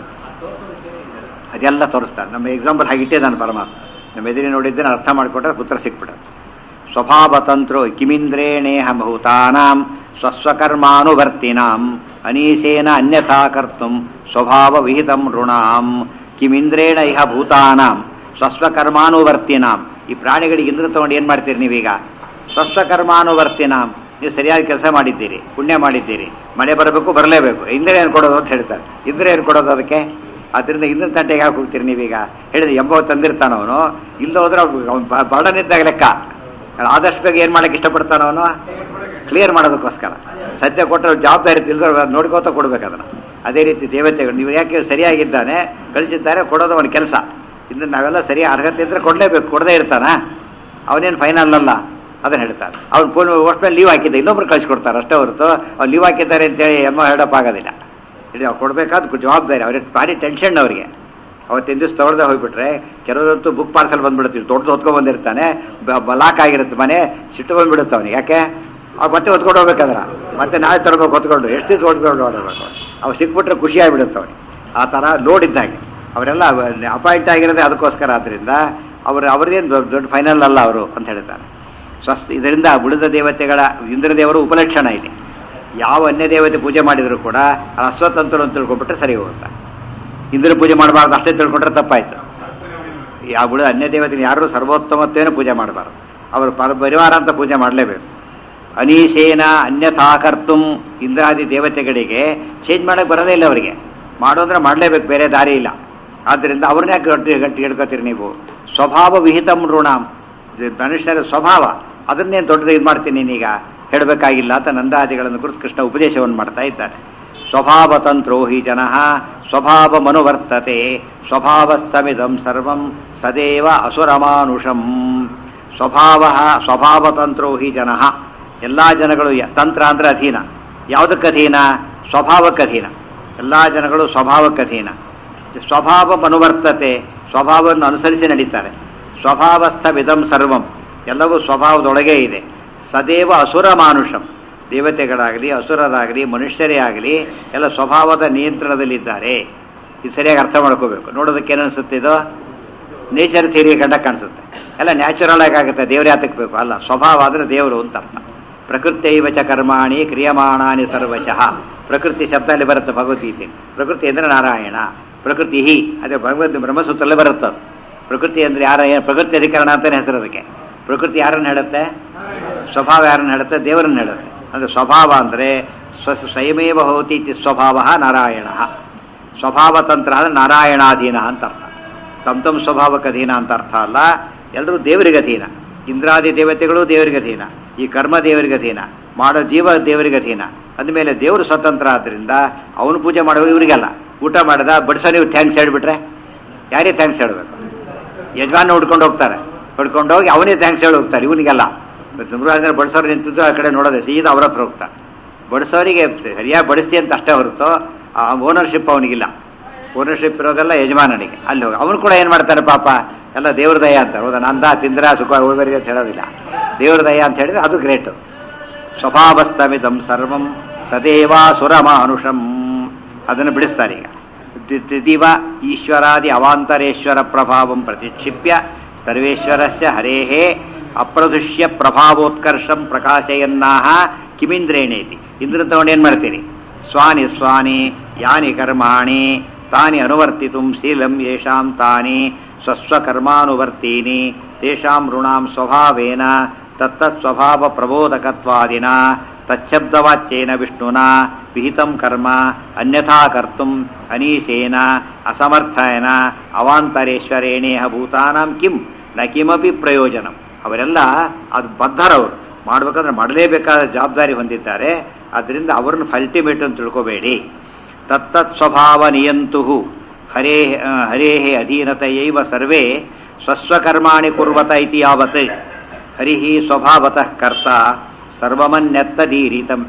ಅದೆಲ್ಲ ತೋರಿಸ್ತಾನೆ ನಮ್ಮ ಎಕ್ಸಾಂಪಲ್ ಹಾಗಿಟ್ಟೆ ನಾನು ಪರಮಾತ್ಮ ನಮ್ಮ ಎದುರಿ ನೋಡಿದ್ದೇನೆ ಅರ್ಥ ಮಾಡಿಕೊಂಡ್ರೆ ಪುತ್ರ ಸಿಕ್ಬಿಡೋದು ಸ್ವಭಾವತಂತ್ರೋ ಕಿಮಿಂದ್ರೇಣೇಹ ಭೂತಾನಾಂ ಸ್ವಸ್ವಕರ್ಮಾನುವರ್ತಿನಾಂ ಅನೀಸೇನ ಅನ್ಯಥಾ ಕರ್ತುಂ ಸ್ವಭಾವ ವಿಹಿತಂ ಋಣಾಂ ಕಿಮಿಂದ್ರೇಣ ಇಹ ಭೂತಾನಾಂ ಸ್ವಸ್ವಕರ್ಮಾನುವರ್ತಿನಾಂ ಈ ಪ್ರಾಣಿಗಳಿಗೆ ಇಂದ್ರ ತಗೊಂಡು ಏನು ಮಾಡ್ತೀರಿ ನೀವೀಗ ಸ್ವಸ್ವಕರ್ಮಾನುವರ್ತಿನಾಂ ನೀವು ಸರಿಯಾಗಿ ಕೆಲಸ ಮಾಡಿದ್ದೀರಿ ಪುಣ್ಯ ಮಾಡಿದ್ದೀರಿ ಮಳೆ ಬರಬೇಕು ಬರಲೇಬೇಕು ಇಂದ್ರ ಏನು ಕೊಡೋದು ಅಂತ ಹೇಳ್ತಾರೆ ಇಂದ್ರ ಏನು ಕೊಡೋದು ಅದಕ್ಕೆ ಅದರಿಂದ ಇಂದ್ರ ತಂಟೆಗೆ ಹಾಕಿ ಹೋಗ್ತೀರಿ ನೀವೀಗ ಹೇಳಿದ್ರೆ ಎಂಬ ತಂದಿರ್ತಾನ ಅವನು ಇಲ್ಲದ ಹೋದ್ರೆ ಅವ್ನು ಬರ್ಡನ್ ಇದ್ದಾಗ ಲೆಕ್ಕ ಆದಷ್ಟು ಬೇಗ ಏನು ಮಾಡಕ್ಕೆ ಇಷ್ಟಪಡ್ತಾನ ಅವನು ಕ್ಲಿಯರ್ ಮಾಡೋದಕ್ಕೋಸ್ಕರ ಸದ್ಯ ಕೊಟ್ಟರೆ ಜವಾಬ್ದಾರಿ ತಿಳಿದ್ರೆ ನೋಡ್ಕೋತ ಕೊಡ್ಬೇಕು ಅದನ್ನು ಅದೇ ರೀತಿ ದೇವತೆಗಳು ನೀವು ಯಾಕೆ ಸರಿಯಾಗಿದ್ದಾನೆ ಕಳಿಸಿದ್ದಾರೆ ಕೊಡೋದು ಅವನ ಕೆಲಸ ಇನ್ನು ನಾವೆಲ್ಲ ಸರಿ ಅರ್ಹತೆ ಇದ್ರೆ ಕೊಡಲೇಬೇಕು ಕೊಡದೇ ಇರ್ತಾನ ಅವನೇನು ಫೈನಲ್ ಅಲ್ಲ ಅದನ್ನ ಹೇಳ್ತಾರೆ ಅವ್ನು ಫೋನ್ ಅಷ್ಟು ಮೇಲೆ ಲೀವ್ ಹಾಕಿದ್ದೆ ಇನ್ನೊಬ್ರು ಕಳಿಸ್ಕೊಡ್ತಾರೆ ಅಷ್ಟೇ ಹೊರತು ಅವ್ರು ಲೀವ್ ಹಾಕಿದ್ದಾರೆ ಅಂತೇಳಿ ಎಮ್ಮ ಹೇಳಪ್ ಆಗೋದಿಲ್ಲ ಇಲ್ಲಿ ಅವ್ರು ಕೊಡಬೇಕಾದ ಜವಾಬ್ದಾರಿ ಅವ್ರಿಗೆ ಭಾರಿ ಟೆನ್ಷನ್ ಅವರಿಗೆ ಅವತ್ತಿನ ದಿವಸ ತಗೊಳ್ದೆ ಹೋಗ್ಬಿಟ್ರೆ ಕೆಲವರಂತೂ ಬುಕ್ ಪಾರ್ಸಲ್ ಬಂದ್ಬಿಡುತ್ತೆ ದೊಡ್ಡದು ಹೊತ್ಕೊಂಡ್ ಬಂದಿರ್ತಾನೆ ಲಾಕ್ ಆಗಿರುತ್ತೆ ಮನೆ ಸಿಟ್ಟು ಬಂದ್ಬಿಡುತ್ತೆ ಅವನಿಗೆ ಯಾಕೆ ಅವ್ರು ಮತ್ತೆ ಹೊತ್ಕೊಂಡು ಹೋಗ್ಬೇಕಾದ್ರ ಮತ್ತೆ ನಾಳೆ ತರಬೇಕು ಹೊತ್ಕೊಂಡು ಎಷ್ಟು ದಿವಸ ಹೊತ್ಕೊಂಡು ಹೊಡಬೇಕು ಅವ್ರು ಸಿಕ್ಬಿಟ್ರೆ ಖುಷಿ ಆಗಿಬಿಡುತ್ತೆ ಅವನಿಗೆ ಆ ಥರ ಲೋಡ್ ಇದ್ದಾಗೆ ಅವರೆಲ್ಲ ಅಪಾಯಿಂಟ್ ಆಗಿರೋದೇ ಅದಕ್ಕೋಸ್ಕರ ಆದ್ದರಿಂದ ಅವರು ಅವ್ರದ್ದೇನು ದೊಡ್ಡ ದೊಡ್ಡ ಫೈನಲ್ ಅಲ್ಲ ಅವರು ಅಂತ ಹೇಳ್ತಾರೆ ಸ್ವಸ್ಥ ಇದರಿಂದ ಉಳಿದ ದೇವತೆಗಳ ಇಂದ್ರದೇವರು ಉಪಲಕ್ಷಣ ಇದೆ ಯಾವ ಅನ್ಯ ದೇವತೆ ಪೂಜೆ ಮಾಡಿದರೂ ಕೂಡ ಅದು ಅಸ್ವತಂತ್ರ ಅಂತ ತಿಳ್ಕೊಂಡ್ಬಿಟ್ರೆ ಸರಿ ಹೋಗುತ್ತೆ ಇಂದ್ರ ಪೂಜೆ ಮಾಡಬಾರ್ದು ಅಷ್ಟೇ ತಿಳ್ಕೊಂಡ್ರೆ ತಪ್ಪಾಯ್ತು ಯಾವ ಉಳಿದ ಅನ್ಯ ದೇವತೆಗೆ ಯಾರು ಸರ್ವೋತ್ತಮತ್ವೇನ ಪೂಜೆ ಮಾಡಬಾರ್ದು ಅವರು ಪರ ಪರಿವಾರ ಅಂತ ಪೂಜೆ ಮಾಡಲೇಬೇಕು ಅನೀಶೇನ ಅನ್ಯಥಾ ಕರ್ತುಂ ಇಂದ್ರಾದಿ ದೇವತೆಗಳಿಗೆ ಚೇಂಜ್ ಮಾಡಕ್ಕೆ ಬರೋದೇ ಇಲ್ಲ ಅವರಿಗೆ ಮಾಡು ಅಂದ್ರೆ ಮಾಡಲೇಬೇಕು ಬೇರೆ ದಾರಿ ಇಲ್ಲ ಆದ್ದರಿಂದ ಅವ್ರನ್ನ ಯಾಕೆ ಗಟ್ಟಿ ಗಟ್ಟಿ ಹಿಡ್ಕೋತೀರಿ ನೀವು ಸ್ವಭಾವ ವಿಹಿತಂ ಋಣಾಂ ಇದು ಮನುಷ್ಯರ ಸ್ವಭಾವ ಅದನ್ನೇ ದೊಡ್ಡದು ಇದು ಮಾಡ್ತೀನಿ ನೀನೀಗ ಹೇಳಬೇಕಾಗಿಲ್ಲ ಅಂತ ನಂದಾದಿಗಳನ್ನು ಕುರಿತು ಕೃಷ್ಣ ಉಪದೇಶವನ್ನು ಮಾಡ್ತಾ ಇದ್ದಾನೆ ಸ್ವಭಾವತಂತ್ರೋ ಹಿ ಜನ ಸ್ವಭಾವ ಮನುವರ್ತತೆ ಸ್ವಭಾವಸ್ಥಮಿದಂ ಸರ್ವಂ ಸದೇವ ಅಸುರಮಾನುಷಂ ಸ್ವಭಾವ ಸ್ವಭಾವತಂತ್ರೋ ಹಿ ಜನ ಎಲ್ಲ ಜನಗಳು ಯ- ತಂತ್ರ ಅಂದರೆ ಅಧೀನ ಯಾವುದಕ್ಕೆ ಅಧೀನ ಸ್ವಭಾವಕ್ಕೆ ಅಧೀನ ಎಲ್ಲ ಜನಗಳು ಸ್ವಭಾವಕ್ಕೆ ಅಧೀನ ಸ್ವಭಾವ ಅನುವರ್ತತೆ ಸ್ವಭಾವವನ್ನು ಅನುಸರಿಸಿ ನಡೀತಾರೆ ಸ್ವಭಾವಸ್ಥ ವಿಧಂ ಸರ್ವಂ ಎಲ್ಲವೂ ಸ್ವಭಾವದೊಳಗೆ ಇದೆ ಸದೇವ ಅಸುರ ಮಾನುಷಂ ದೇವತೆಗಳಾಗಲಿ ಅಸುರರಾಗಲಿ ಮನುಷ್ಯರೇ ಆಗಲಿ ಎಲ್ಲ ಸ್ವಭಾವದ ನಿಯಂತ್ರಣದಲ್ಲಿದ್ದಾರೆ ಇದು ಸರಿಯಾಗಿ ಅರ್ಥ ಮಾಡ್ಕೋಬೇಕು ನೋಡೋದಕ್ಕೆ ಏನನ್ಸುತ್ತೆ ಇದು ನೇಚರ್ ಥಿಯರಿ ಕಂಡ ಕಾಣಿಸುತ್ತೆ ಎಲ್ಲ ನ್ಯಾಚುರಲ್ ಆಗಿ ಆಗುತ್ತೆ ದೇವ್ರೇ ಬೇಕು ಅಲ್ಲ ಸ್ವಭಾವ ಆದರೆ ದೇವರು ಅಂತ ಅರ್ಥ ಪ್ರಕೃತಿಯೈವ ಚ ಕರ್ಮಾಣಿ ಕ್ರಿಯಮಾಣಾನಿ ಸರ್ವಶಃ ಪ್ರಕೃತಿ ಶಬ್ದದಲ್ಲಿ ಬರುತ್ತೆ ಭಗವದ್ಗೀತೆ ಪ್ರಕೃತಿ ಅಂದರೆ ನಾರಾಯಣ ಪ್ರಕೃತಿ ಹಿ ಅದೇ ಭಗವದ್ ಬ್ರಹ್ಮಸೂತ್ರಲ್ಲೇ ಬರುತ್ತೆ ಅದು. ಪ್ರಕೃತಿ ಅಂದರೆ ಯಾರ ಏನು ಪ್ರಕೃತಿ ಅಧಿಕರಣ ಅಂತಲೇ ಹೆಸರು ಅದಕ್ಕೆ ಪ್ರಕೃತಿ ಯಾರನ್ನು ಹೇಳುತ್ತೆ ಸ್ವಭಾವ ಯಾರನ್ನು ಹೇಳುತ್ತೆ ದೇವರನ್ನು ಹೇಳುತ್ತೆ ಅಂದರೆ ಸ್ವಭಾವ ಅಂದರೆ ಸ್ವ ಸ್ವಯಮೇವ ಹೋತಿ ಇತಿ ಸ್ವಭಾವ ನಾರಾಯಣ ಸ್ವಭಾವತಂತ್ರ ಅಂದರೆ ನಾರಾಯಣಾಧೀನ ಅಂತ ಅರ್ಥ ತಮ್ಮ ತಮ್ಮ ಸ್ವಭಾವಕ್ಕೆ ಅಧೀನ ಅಂತ ಅರ್ಥ ಅಲ್ಲ ಎಲ್ಲರೂ ದೇವರಿಗೆ ಅಧೀನ ಇಂದ್ರಾದಿ ದೇವತೆಗಳು ದೇವರಿಗೆ ಅಧೀನ ಈ ಕರ್ಮ ದೇವರಿಗೆ ಅಧೀನ ಮಾಡೋ ಜೀವ ದೇವರಿಗೆ ಅಧೀನ ಅಂದಮೇಲೆ ದೇವರು ಸ್ವತಂತ್ರ ಆದ್ದರಿಂದ ಅವನು ಪೂಜೆ ಮಾಡುವ ಇವರಿಗೆಲ್ಲ ಊಟ ಮಾಡಿದ ಬಡಿಸೋ ನೀವು ಥ್ಯಾಂಕ್ಸ್ ಹೇಳ್ಬಿಟ್ರೆ ಯಾರಿಗೆ ಥ್ಯಾಂಕ್ಸ್ ಹೇಳಬೇಕು ಯಜಮಾನ ಹುಡ್ಕೊಂಡು ಹೋಗ್ತಾರೆ ಹುಡ್ಕೊಂಡು ಹೋಗಿ ಅವನೇ ಥ್ಯಾಂಕ್ಸ್ ಹೇಳಿ ಹೋಗ್ತಾರೆ ಇವನಿಗೆಲ್ಲ ನೂರಾರು ಬಡಿಸೋರು ನಿಂತಿದ್ದು ಆ ಕಡೆ ನೋಡೋದೆ ಸೀದಾ ಅವ್ರ ಹತ್ರ ಹೋಗ್ತಾರೆ ಬಡಿಸೋರಿಗೆ ಸರಿಯಾಗಿ ಬಡಿಸ್ತಿ ಅಂತ ಅಷ್ಟೇ ಹೊರತು ಆ ಓನರ್ಶಿಪ್ ಅವನಿಗಿಲ್ಲ ಓನರ್ಶಿಪ್ ಇರೋದೆಲ್ಲ ಯಜಮಾನನಿಗೆ ಅಲ್ಲಿ ಹೋಗಿ ಅವನು ಕೂಡ ಏನು ಮಾಡ್ತಾರೆ ಪಾಪ ಎಲ್ಲ ದೇವ್ರ ದಯ ಅಂತ ಹೌದಾ ನಂದ ತಿಂದ್ರ ಸುಖ ಉಳ್ಬರಿಗೆ ಅಂತ ಹೇಳೋದಿಲ್ಲ ದೇವ್ರ ದಯ ಅಂತ ಹೇಳಿದ್ರೆ ಅದು ಗ್ರೇಟು ಸ್ವಭಾವಸ್ತಮಿದಂ ಸರ್ವಂ ಸದೇವಾಸುರ ಮಾನುಷಂ ಅದನ್ನು ಬಿಡಿಸ್ತಾರೆ ಈಗ ದಿ- ದಿದಿವ ಈಶ್ವರಾದಿ ಅವಾಂತರೇಶ್ವರ ಪ್ರಭಾವಂ ಪ್ರತಿಕ್ಷಿಪ್ಯ ಸರ್ವೇಶ್ವರಸ್ಯ ಹರೇಹೇ ಅಪ್ರದೃಶ್ಯ ಪ್ರಭಾವೋತ್ಕರ್ಷಂ ಪ್ರಕಾಶಯನ್ನಾಹ ಕಿಮಿಂದ್ರೇಣೇತಿ ಇಂದ್ರ ತಗೊಂಡು ಏನು ಮಾಡ್ತೀರಿ ಸ್ವಾನಿ ಸ್ವಾನಿ ಯಾನಿ ಕರ್ಮಾಣಿ ತಾನಿ ಅನುವರ್ತಿತು ಶೀಲಂ ಯೇಷಾಂ ತಾನಿ ಸ್ವಸ್ವಕರ್ಮಾನುವರ್ತೀನಿ ತೇಷಾಂ ಋಣಾಂ ಸ್ವಭಾವೇನ ತತ್ತಸ್ವಭಾವ ಪ್ರಬೋಧಕತ್ವಾದಿನ ತಚ್ಛಬ್ದವಾಚ್ಯೇನ ವಿಷ್ಣುನಾ ವಿಹಿತಂ ಕರ್ಮ ಅನ್ಯಥಾ ಕರ್ತುಂ ಅನೀಸೇನ ಅಸಮರ್ಥೇನ ಅವಾಂತರೇಶ್ವರೇಣೇಹ ಭೂತಾನಾಂ ಕಿಂ ನ ಕಿಮಪಿ ಪ್ರಯೋಜನಂ ಅವರೆಲ್ಲ ಅದು ಬದ್ಧರವರು ಮಾಡ್ಬೇಕಂದ್ರೆ ಮಾಡಲೇಬೇಕಾದ ಜವಾಬ್ದಾರಿ ಹೊಂದಿದ್ದಾರೆ ಆದ್ದರಿಂದ ಅವರನ್ನು ಅಲ್ಟಿಮೇಟ್ ಅಂತ ತಿಳ್ಕೋಬೇಡಿ ತತ್ತತ್ ಸ್ವಭಾವ ನಿಯಂತು ಹರೇ ಹರೇ ಅಧೀನತೆಯೈವ ಸರ್ವೇ ಸ್ವಸ್ವಕರ್ಮಾಣಿ ಕುರ್ವತ ಇತಿ ಯಾವತ್ ಹರಿ ಸ್ವಭಾವತಃ ಕರ್ತ ಸರ್ವಮನ್ಯತ್ತದೀರಿತಂ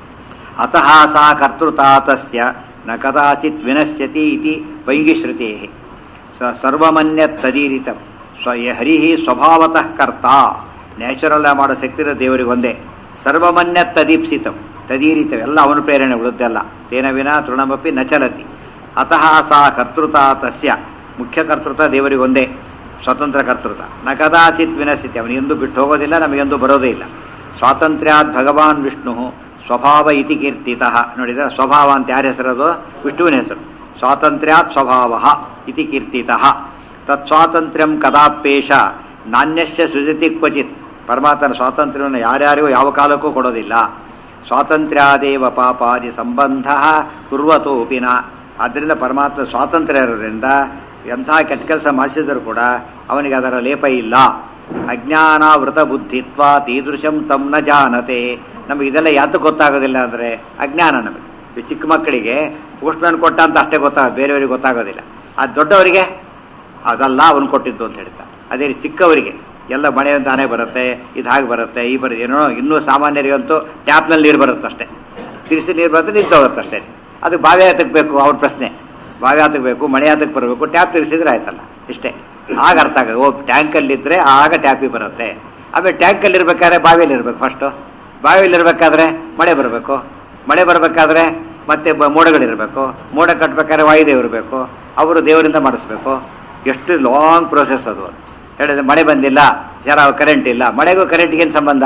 ಅತಃ ಸಾ ಕರ್ತೃತಾ ತಸ್ಯ ನ ಕದಾಚಿತ್ ವಿನಶ್ಯತಿ ಇತಿ ವೈಂಗಿಶ್ರುತೆ ಸ ಸರ್ವಮನ್ಯತ್ತದೀರಿತಂ ಸ್ವ ಹರಿ ಸ್ವಭಾವತಃ ಕರ್ತ ನ್ಯಾಚುರಲ್ ಮಾಡೋ ಶಕ್ತಿ ಇರೋ ದೇವರಿಗೆ ಒಂದೇ ಸರ್ವಮನ್ಯ ತದೀಪ್ಸಿತಂ ತದೀರಿತಂ ಎಲ್ಲ ಅವನ ಪ್ರೇರಣೆ ಉಳಿದೆಲ್ಲ ತೇನ ವಿನ ತೃಣಮಪಿ ನ ಚಲತಿ ಅತಃ ಸಾ ಕರ್ತೃತ ತಸ್ಯ ಮುಖ್ಯ ಕರ್ತೃತ ದೇವರಿಗೆ ಒಂದೇ ಸ್ವತಂತ್ರ ಕರ್ತೃತ ನ ಕದಾಚಿತ್ ವಿನಸ್ಥಿತಿ ಅವನಿಗೆಂದು ಬಿಟ್ಟು ಹೋಗೋದಿಲ್ಲ ನಮಗೆಂದು ಬರೋದೇ ಇಲ್ಲ ಸ್ವಾತಂತ್ರ್ಯಾತ್ ಭಗವಾನ್ ವಿಷ್ಣು ಸ್ವಭಾವ ಇತಿ ಕೀರ್ತಿತಃ ನೋಡಿದ್ರೆ ಸ್ವಭಾವ ಅಂತ ಯಾರ ಹೆಸರದು ವಿಷ್ಣುವಿನ ಹೆಸರು ಸ್ವಾತಂತ್ರ್ಯಾತ್ ಸ್ವಭಾವ ಇತಿ ಕೀರ್ತಿತಃ ತತ್ಸ್ವಾತಂತ್ರ್ಯಂ ಕದಾಪೇಶ ನಾಣ್ಯಸ್ಯ ಸೃಜತಿ ಕ್ವಚಿತ್ ಪರಮಾತ್ಮನ ಸ್ವಾತಂತ್ರ್ಯವನ್ನು ಯಾರ್ಯಾರಿಗೂ ಯಾವ ಕಾಲಕ್ಕೂ ಕೊಡೋದಿಲ್ಲ ಸ್ವಾತಂತ್ರ್ಯಾದೇವ ಪಾಪಾದಿ ಸಂಬಂಧ ಕುರ್ವತೋಪಿನ ಆದ್ದರಿಂದ ಪರಮಾತ್ಮ ಸ್ವಾತಂತ್ರ್ಯ ಇರೋದ್ರಿಂದ ಎಂಥ ಕೆಟ್ಟ ಕೆಲಸ ಮಾಡಿಸಿದರೂ ಕೂಡ ಅವನಿಗೆ ಅದರ ಲೇಪ ಇಲ್ಲ ಅಜ್ಞಾನಾವೃತ ಬುದ್ಧಿತ್ವ ತೀದೃಶಂ ತಮ್ ನ ಜಾನತೆ ನಮಗೆ ಇದೆಲ್ಲ ಯಾತಕ್ಕೆ ಗೊತ್ತಾಗೋದಿಲ್ಲ ಅಂದರೆ ಅಜ್ಞಾನ ನಮಗೆ ಈ ಚಿಕ್ಕ ಮಕ್ಕಳಿಗೆ ಪೋಸ್ಟ್ಮ್ಯಾನ್ ಕೊಟ್ಟ ಅಂತ ಅಷ್ಟೇ ಗೊತ್ತಾಗ ಬೇರೆಯವರಿಗೆ ಗೊತ್ತಾಗೋದಿಲ್ಲ ಅದು ದೊಡ್ಡವರಿಗೆ ಅದಲ್ಲ ಅವನು ಕೊಟ್ಟಿದ್ದು ಅಂತ ಹೇಳ್ತಾರೆ ಅದೇ ರೀತಿ ಚಿಕ್ಕವರಿಗೆ ಎಲ್ಲ ಮಳೆ ತಾನೇ ಬರುತ್ತೆ ಇದು ಹಾಗೆ ಬರುತ್ತೆ ಈ ಬರುತ್ತೆ ಏನೋ ಇನ್ನೂ ಸಾಮಾನ್ಯರಿಗಂತೂ ಟ್ಯಾಪ್ನಲ್ಲಿ ನೀರು ಬರುತ್ತೆ ಅಷ್ಟೇ ತಿರ್ಸಿ ನೀರು ಬರುತ್ತೆ ನಿಂತು ಹೋಗುತ್ತೆ ಅಷ್ಟೇ ಅದು ಬಾವಿ ಹತ್ತಕ್ಕೆ ಬೇಕು ಅವ್ರ ಪ್ರಶ್ನೆ ಬಾವಿ ಹತ್ತಕ್ಕೆ ಬೇಕು ಮಳೆ ಹತ್ತಕ್ಕೆ ಬರಬೇಕು ಟ್ಯಾಪ್ ತಿರ್ಸಿದ್ರೆ ಆಯ್ತಲ್ಲ ಇಷ್ಟೇ ಆಗ ಅರ್ಥ ಆಗೋದು ಓ ಟ್ಯಾಂಕಲ್ಲಿದ್ದರೆ ಆಗ ಟ್ಯಾಪಿಗೆ ಬರುತ್ತೆ ಆಮೇಲೆ ಟ್ಯಾಂಕಲ್ಲಿ ಇರ್ಬೇಕಾದ್ರೆ ಬಾವಿಯಲ್ಲಿ ಇರಬೇಕು ಫಸ್ಟು ಬಾವಿಯಲ್ಲಿ ಇರಬೇಕಾದ್ರೆ ಮಳೆ ಬರಬೇಕು ಮಳೆ ಬರಬೇಕಾದ್ರೆ ಮತ್ತೆ ಬ ಮೋಡಗಳಿರಬೇಕು ಮೋಡ ಕಟ್ಟಬೇಕಾದ್ರೆ ವಾಯುದೇವ್ ಇರಬೇಕು ಅವರು ದೇವರಿಂದ ಮಾಡಿಸ್ಬೇಕು ಎಷ್ಟು ಲಾಂಗ್ ಪ್ರೋಸೆಸ್ ಅದು ಹೇಳಿದ್ರೆ ಮಳೆ ಬಂದಿಲ್ಲ ಯಾರ ಕರೆಂಟ್ ಇಲ್ಲ ಮಳೆಗೂ ಕರೆಂಟ್ಗೆ ಏನು ಸಂಬಂಧ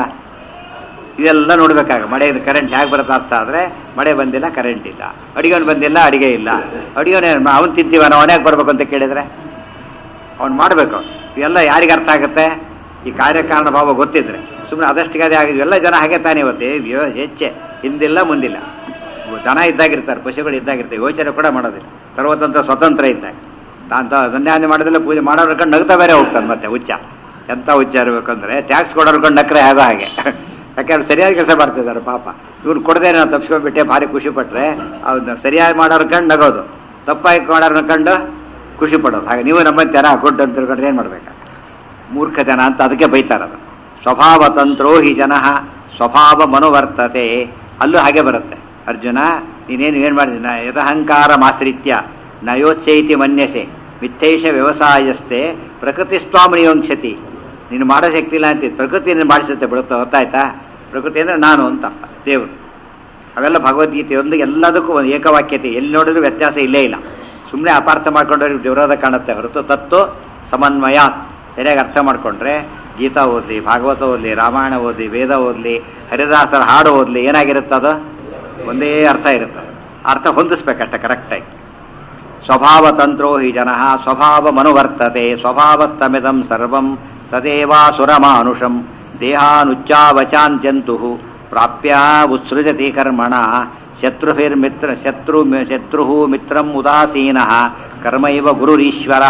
ಇದೆಲ್ಲ ನೋಡ್ಬೇಕಾಗ ಮಳೆ ಕರೆಂಟ್ ಹೇಗೆ ಬರುತ್ತೆ ಅರ್ಥ ಆದರೆ ಮಳೆ ಬಂದಿಲ್ಲ ಕರೆಂಟ್ ಇಲ್ಲ ಅಡಿಗೆವನು ಬಂದಿಲ್ಲ ಅಡಿಗೆ ಇಲ್ಲ ಅಡಿಗೆವನೇ ಅವನು ತಿಂತೀವನ ಅವನ್ಯಾಕೆ ಬರ್ಬೇಕು ಅಂತ ಕೇಳಿದ್ರೆ ಅವ್ನು ಮಾಡಬೇಕು ಇವೆಲ್ಲ ಯಾರಿಗೆ ಅರ್ಥ ಆಗುತ್ತೆ ಈ ಕಾರ್ಯಕಾರಣ ಭಾವ ಗೊತ್ತಿದ್ರೆ ಸುಮ್ಮನೆ ಅದಷ್ಟಿಗೆ ಅದೇ ಆಗಿದ್ವಿ ಎಲ್ಲ ಜನ ಹಾಗೆ ತಾನೇ ಇವತ್ತು ಅಯ್ಯೋ ಹೆಚ್ಚೆ ಹಿಂದಿಲ್ಲ ಮುಂದಿಲ್ಲ ಜನ ಇದ್ದಾಗಿರ್ತಾರೆ ಪಶುಗಳು ಇದ್ದಾಗಿರ್ತಾರೆ ಯೋಚನೆ ಕೂಡ ಮಾಡೋದಿಲ್ಲ ಸರ್ವತಂತ್ರ ಸ್ವತಂತ್ರ ಇದ್ದಾಗ ತಾಂತ ಧನ್ಯಾನ ಮಾಡೋದಿಲ್ಲ ಪೂಜೆ ಮಾಡೋರ್ ಕಂಡು ನಗ್ತಾ ಬೇರೆ ಹೋಗ್ತಾನೆ ಮತ್ತೆ ಹುಚ್ಚ ಎಂಥ ಹುಚ್ಚ ಇರಬೇಕಂದ್ರೆ ಟ್ಯಾಕ್ಸ್ ಕೊಡೋರ್ ಕಂಡು ನಕ್ರೆ ಆಗೋ ಹಾಗೆ ಯಾಕಂದ್ರೆ ಸರಿಯಾಗಿ ಕೆಲಸ ಮಾಡ್ತಿದ್ದಾರೆ ಪಾಪ ಇವ್ರು ಕೊಡದೆ ನಾವು ತಪ್ಪಿಸ್ಕೊಂಡ್ಬಿಟ್ಟೆ ಭಾರಿ ಖುಷಿ ಪಟ್ರೆ ಅವ್ನ ಸರಿಯಾಗಿ ಮಾಡೋರ್ ಕಂಡು ನಗೋದು ತಪ್ಪಾಗಿ ಮಾಡೋರ್ನ ಕಂಡು ಖುಷಿ ಪಡೋದು ಹಾಗೆ ನೀವು ನಮ್ಮ ಜನ ಕೊಟ್ಟು ಅಂತ ತಿಳ್ಕೊಂಡ್ರೆ ಏನು ಮಾಡ್ಬೇಕು ಮೂರ್ಖ ಜನ ಅಂತ ಅದಕ್ಕೆ ಬೈತಾರದು ಸ್ವಭಾವತಂತ್ರೋ ಹಿ ಜನ ಸ್ವಭಾವ ಮನುವರ್ತತೆ ಅಲ್ಲೂ ಹಾಗೆ ಬರುತ್ತೆ ಅರ್ಜುನ ನೀನೇನು ಏನು ಮಾಡಿದ ಯದಹಂಕಾರ ಮಾಶ್ರಿತ್ಯ ನಯೋಚ್ಛೈತಿ ಮನ್ಯಸೆ ಮಿಥ್ಯೈಷ ವ್ಯವಸಾಯಸ್ಥೆ ಪ್ರಕೃತಿ ಸ್ವಾಮನಿಯೋಂಕ್ಷತಿ ನೀನು ಮಾಡೋ ಶಕ್ತಿ ಇಲ್ಲ ಅಂತಿದ್ದು ಪ್ರಕೃತಿ ನೀನು ಮಾಡಿಸುತ್ತೆ ಬಿಡುತ್ತೆ ಗೊತ್ತಾಯ್ತಾ ಪ್ರಕೃತಿ ಅಂದರೆ ನಾನು ಅಂತ ಅರ್ಥ ದೇವರು ಅವೆಲ್ಲ ಭಗವದ್ಗೀತೆಯೊಂದು ಎಲ್ಲದಕ್ಕೂ ಒಂದು ಏಕವಾಕ್ಯತೆ ಎಲ್ಲಿ ನೋಡಿದ್ರು ವ್ಯತ್ಯಾಸ ಇಲ್ಲೇ ಇಲ್ಲ ಸುಮ್ಮನೆ ಅಪಾರ್ಥ ಮಾಡ್ಕೊಂಡ್ರೆ ವಿರೋಧ ಕಾಣುತ್ತೆ ಹೊರತು ತತ್ವ ಸಮನ್ವಯ ಸರಿಯಾಗಿ ಅರ್ಥ ಮಾಡ್ಕೊಂಡ್ರೆ ಗೀತಾ ಓದಲಿ ಭಾಗವತ ಓದಲಿ ರಾಮಾಯಣ ಓದಲಿ ವೇದ ಓದಲಿ ಹರಿದಾಸರ ಹಾಡು ಓದಲಿ ಏನಾಗಿರುತ್ತೆ ಅದು ಒಂದೇ ಅರ್ಥ ಇರುತ್ತೆ ಅರ್ಥ ಹೊಂದಿಸ್ಬೇಕಷ್ಟೆ ಕರೆಕ್ಟಾಗಿ ಸ್ವಭಾವತಂತ್ರೋ ಹಿ ಜನ ಸ್ವಭಾವ ಮನುವರ್ತತೆ ಸ್ವಭಾವಸ್ತಮಿದಂ ಸರ್ವಂ ಸದೇವಾಸುರಮಾನುಷಂ ದೇಹಾನುಚ್ಚಾವಚಾನ್ ಜಂತು ಪ್ರಾಪ್ಯ ಉತ್ಸೃಜತಿ ಕರ್ಮಣ ಶತ್ರುಭಿರ್ಮಿತ್ರ ಶತ್ರು ಶತ್ರು ಮಿತ್ರಂ ಉದಾಸೀನ ಕರ್ಮೈವ ಗುರುರೀಶ್ವರ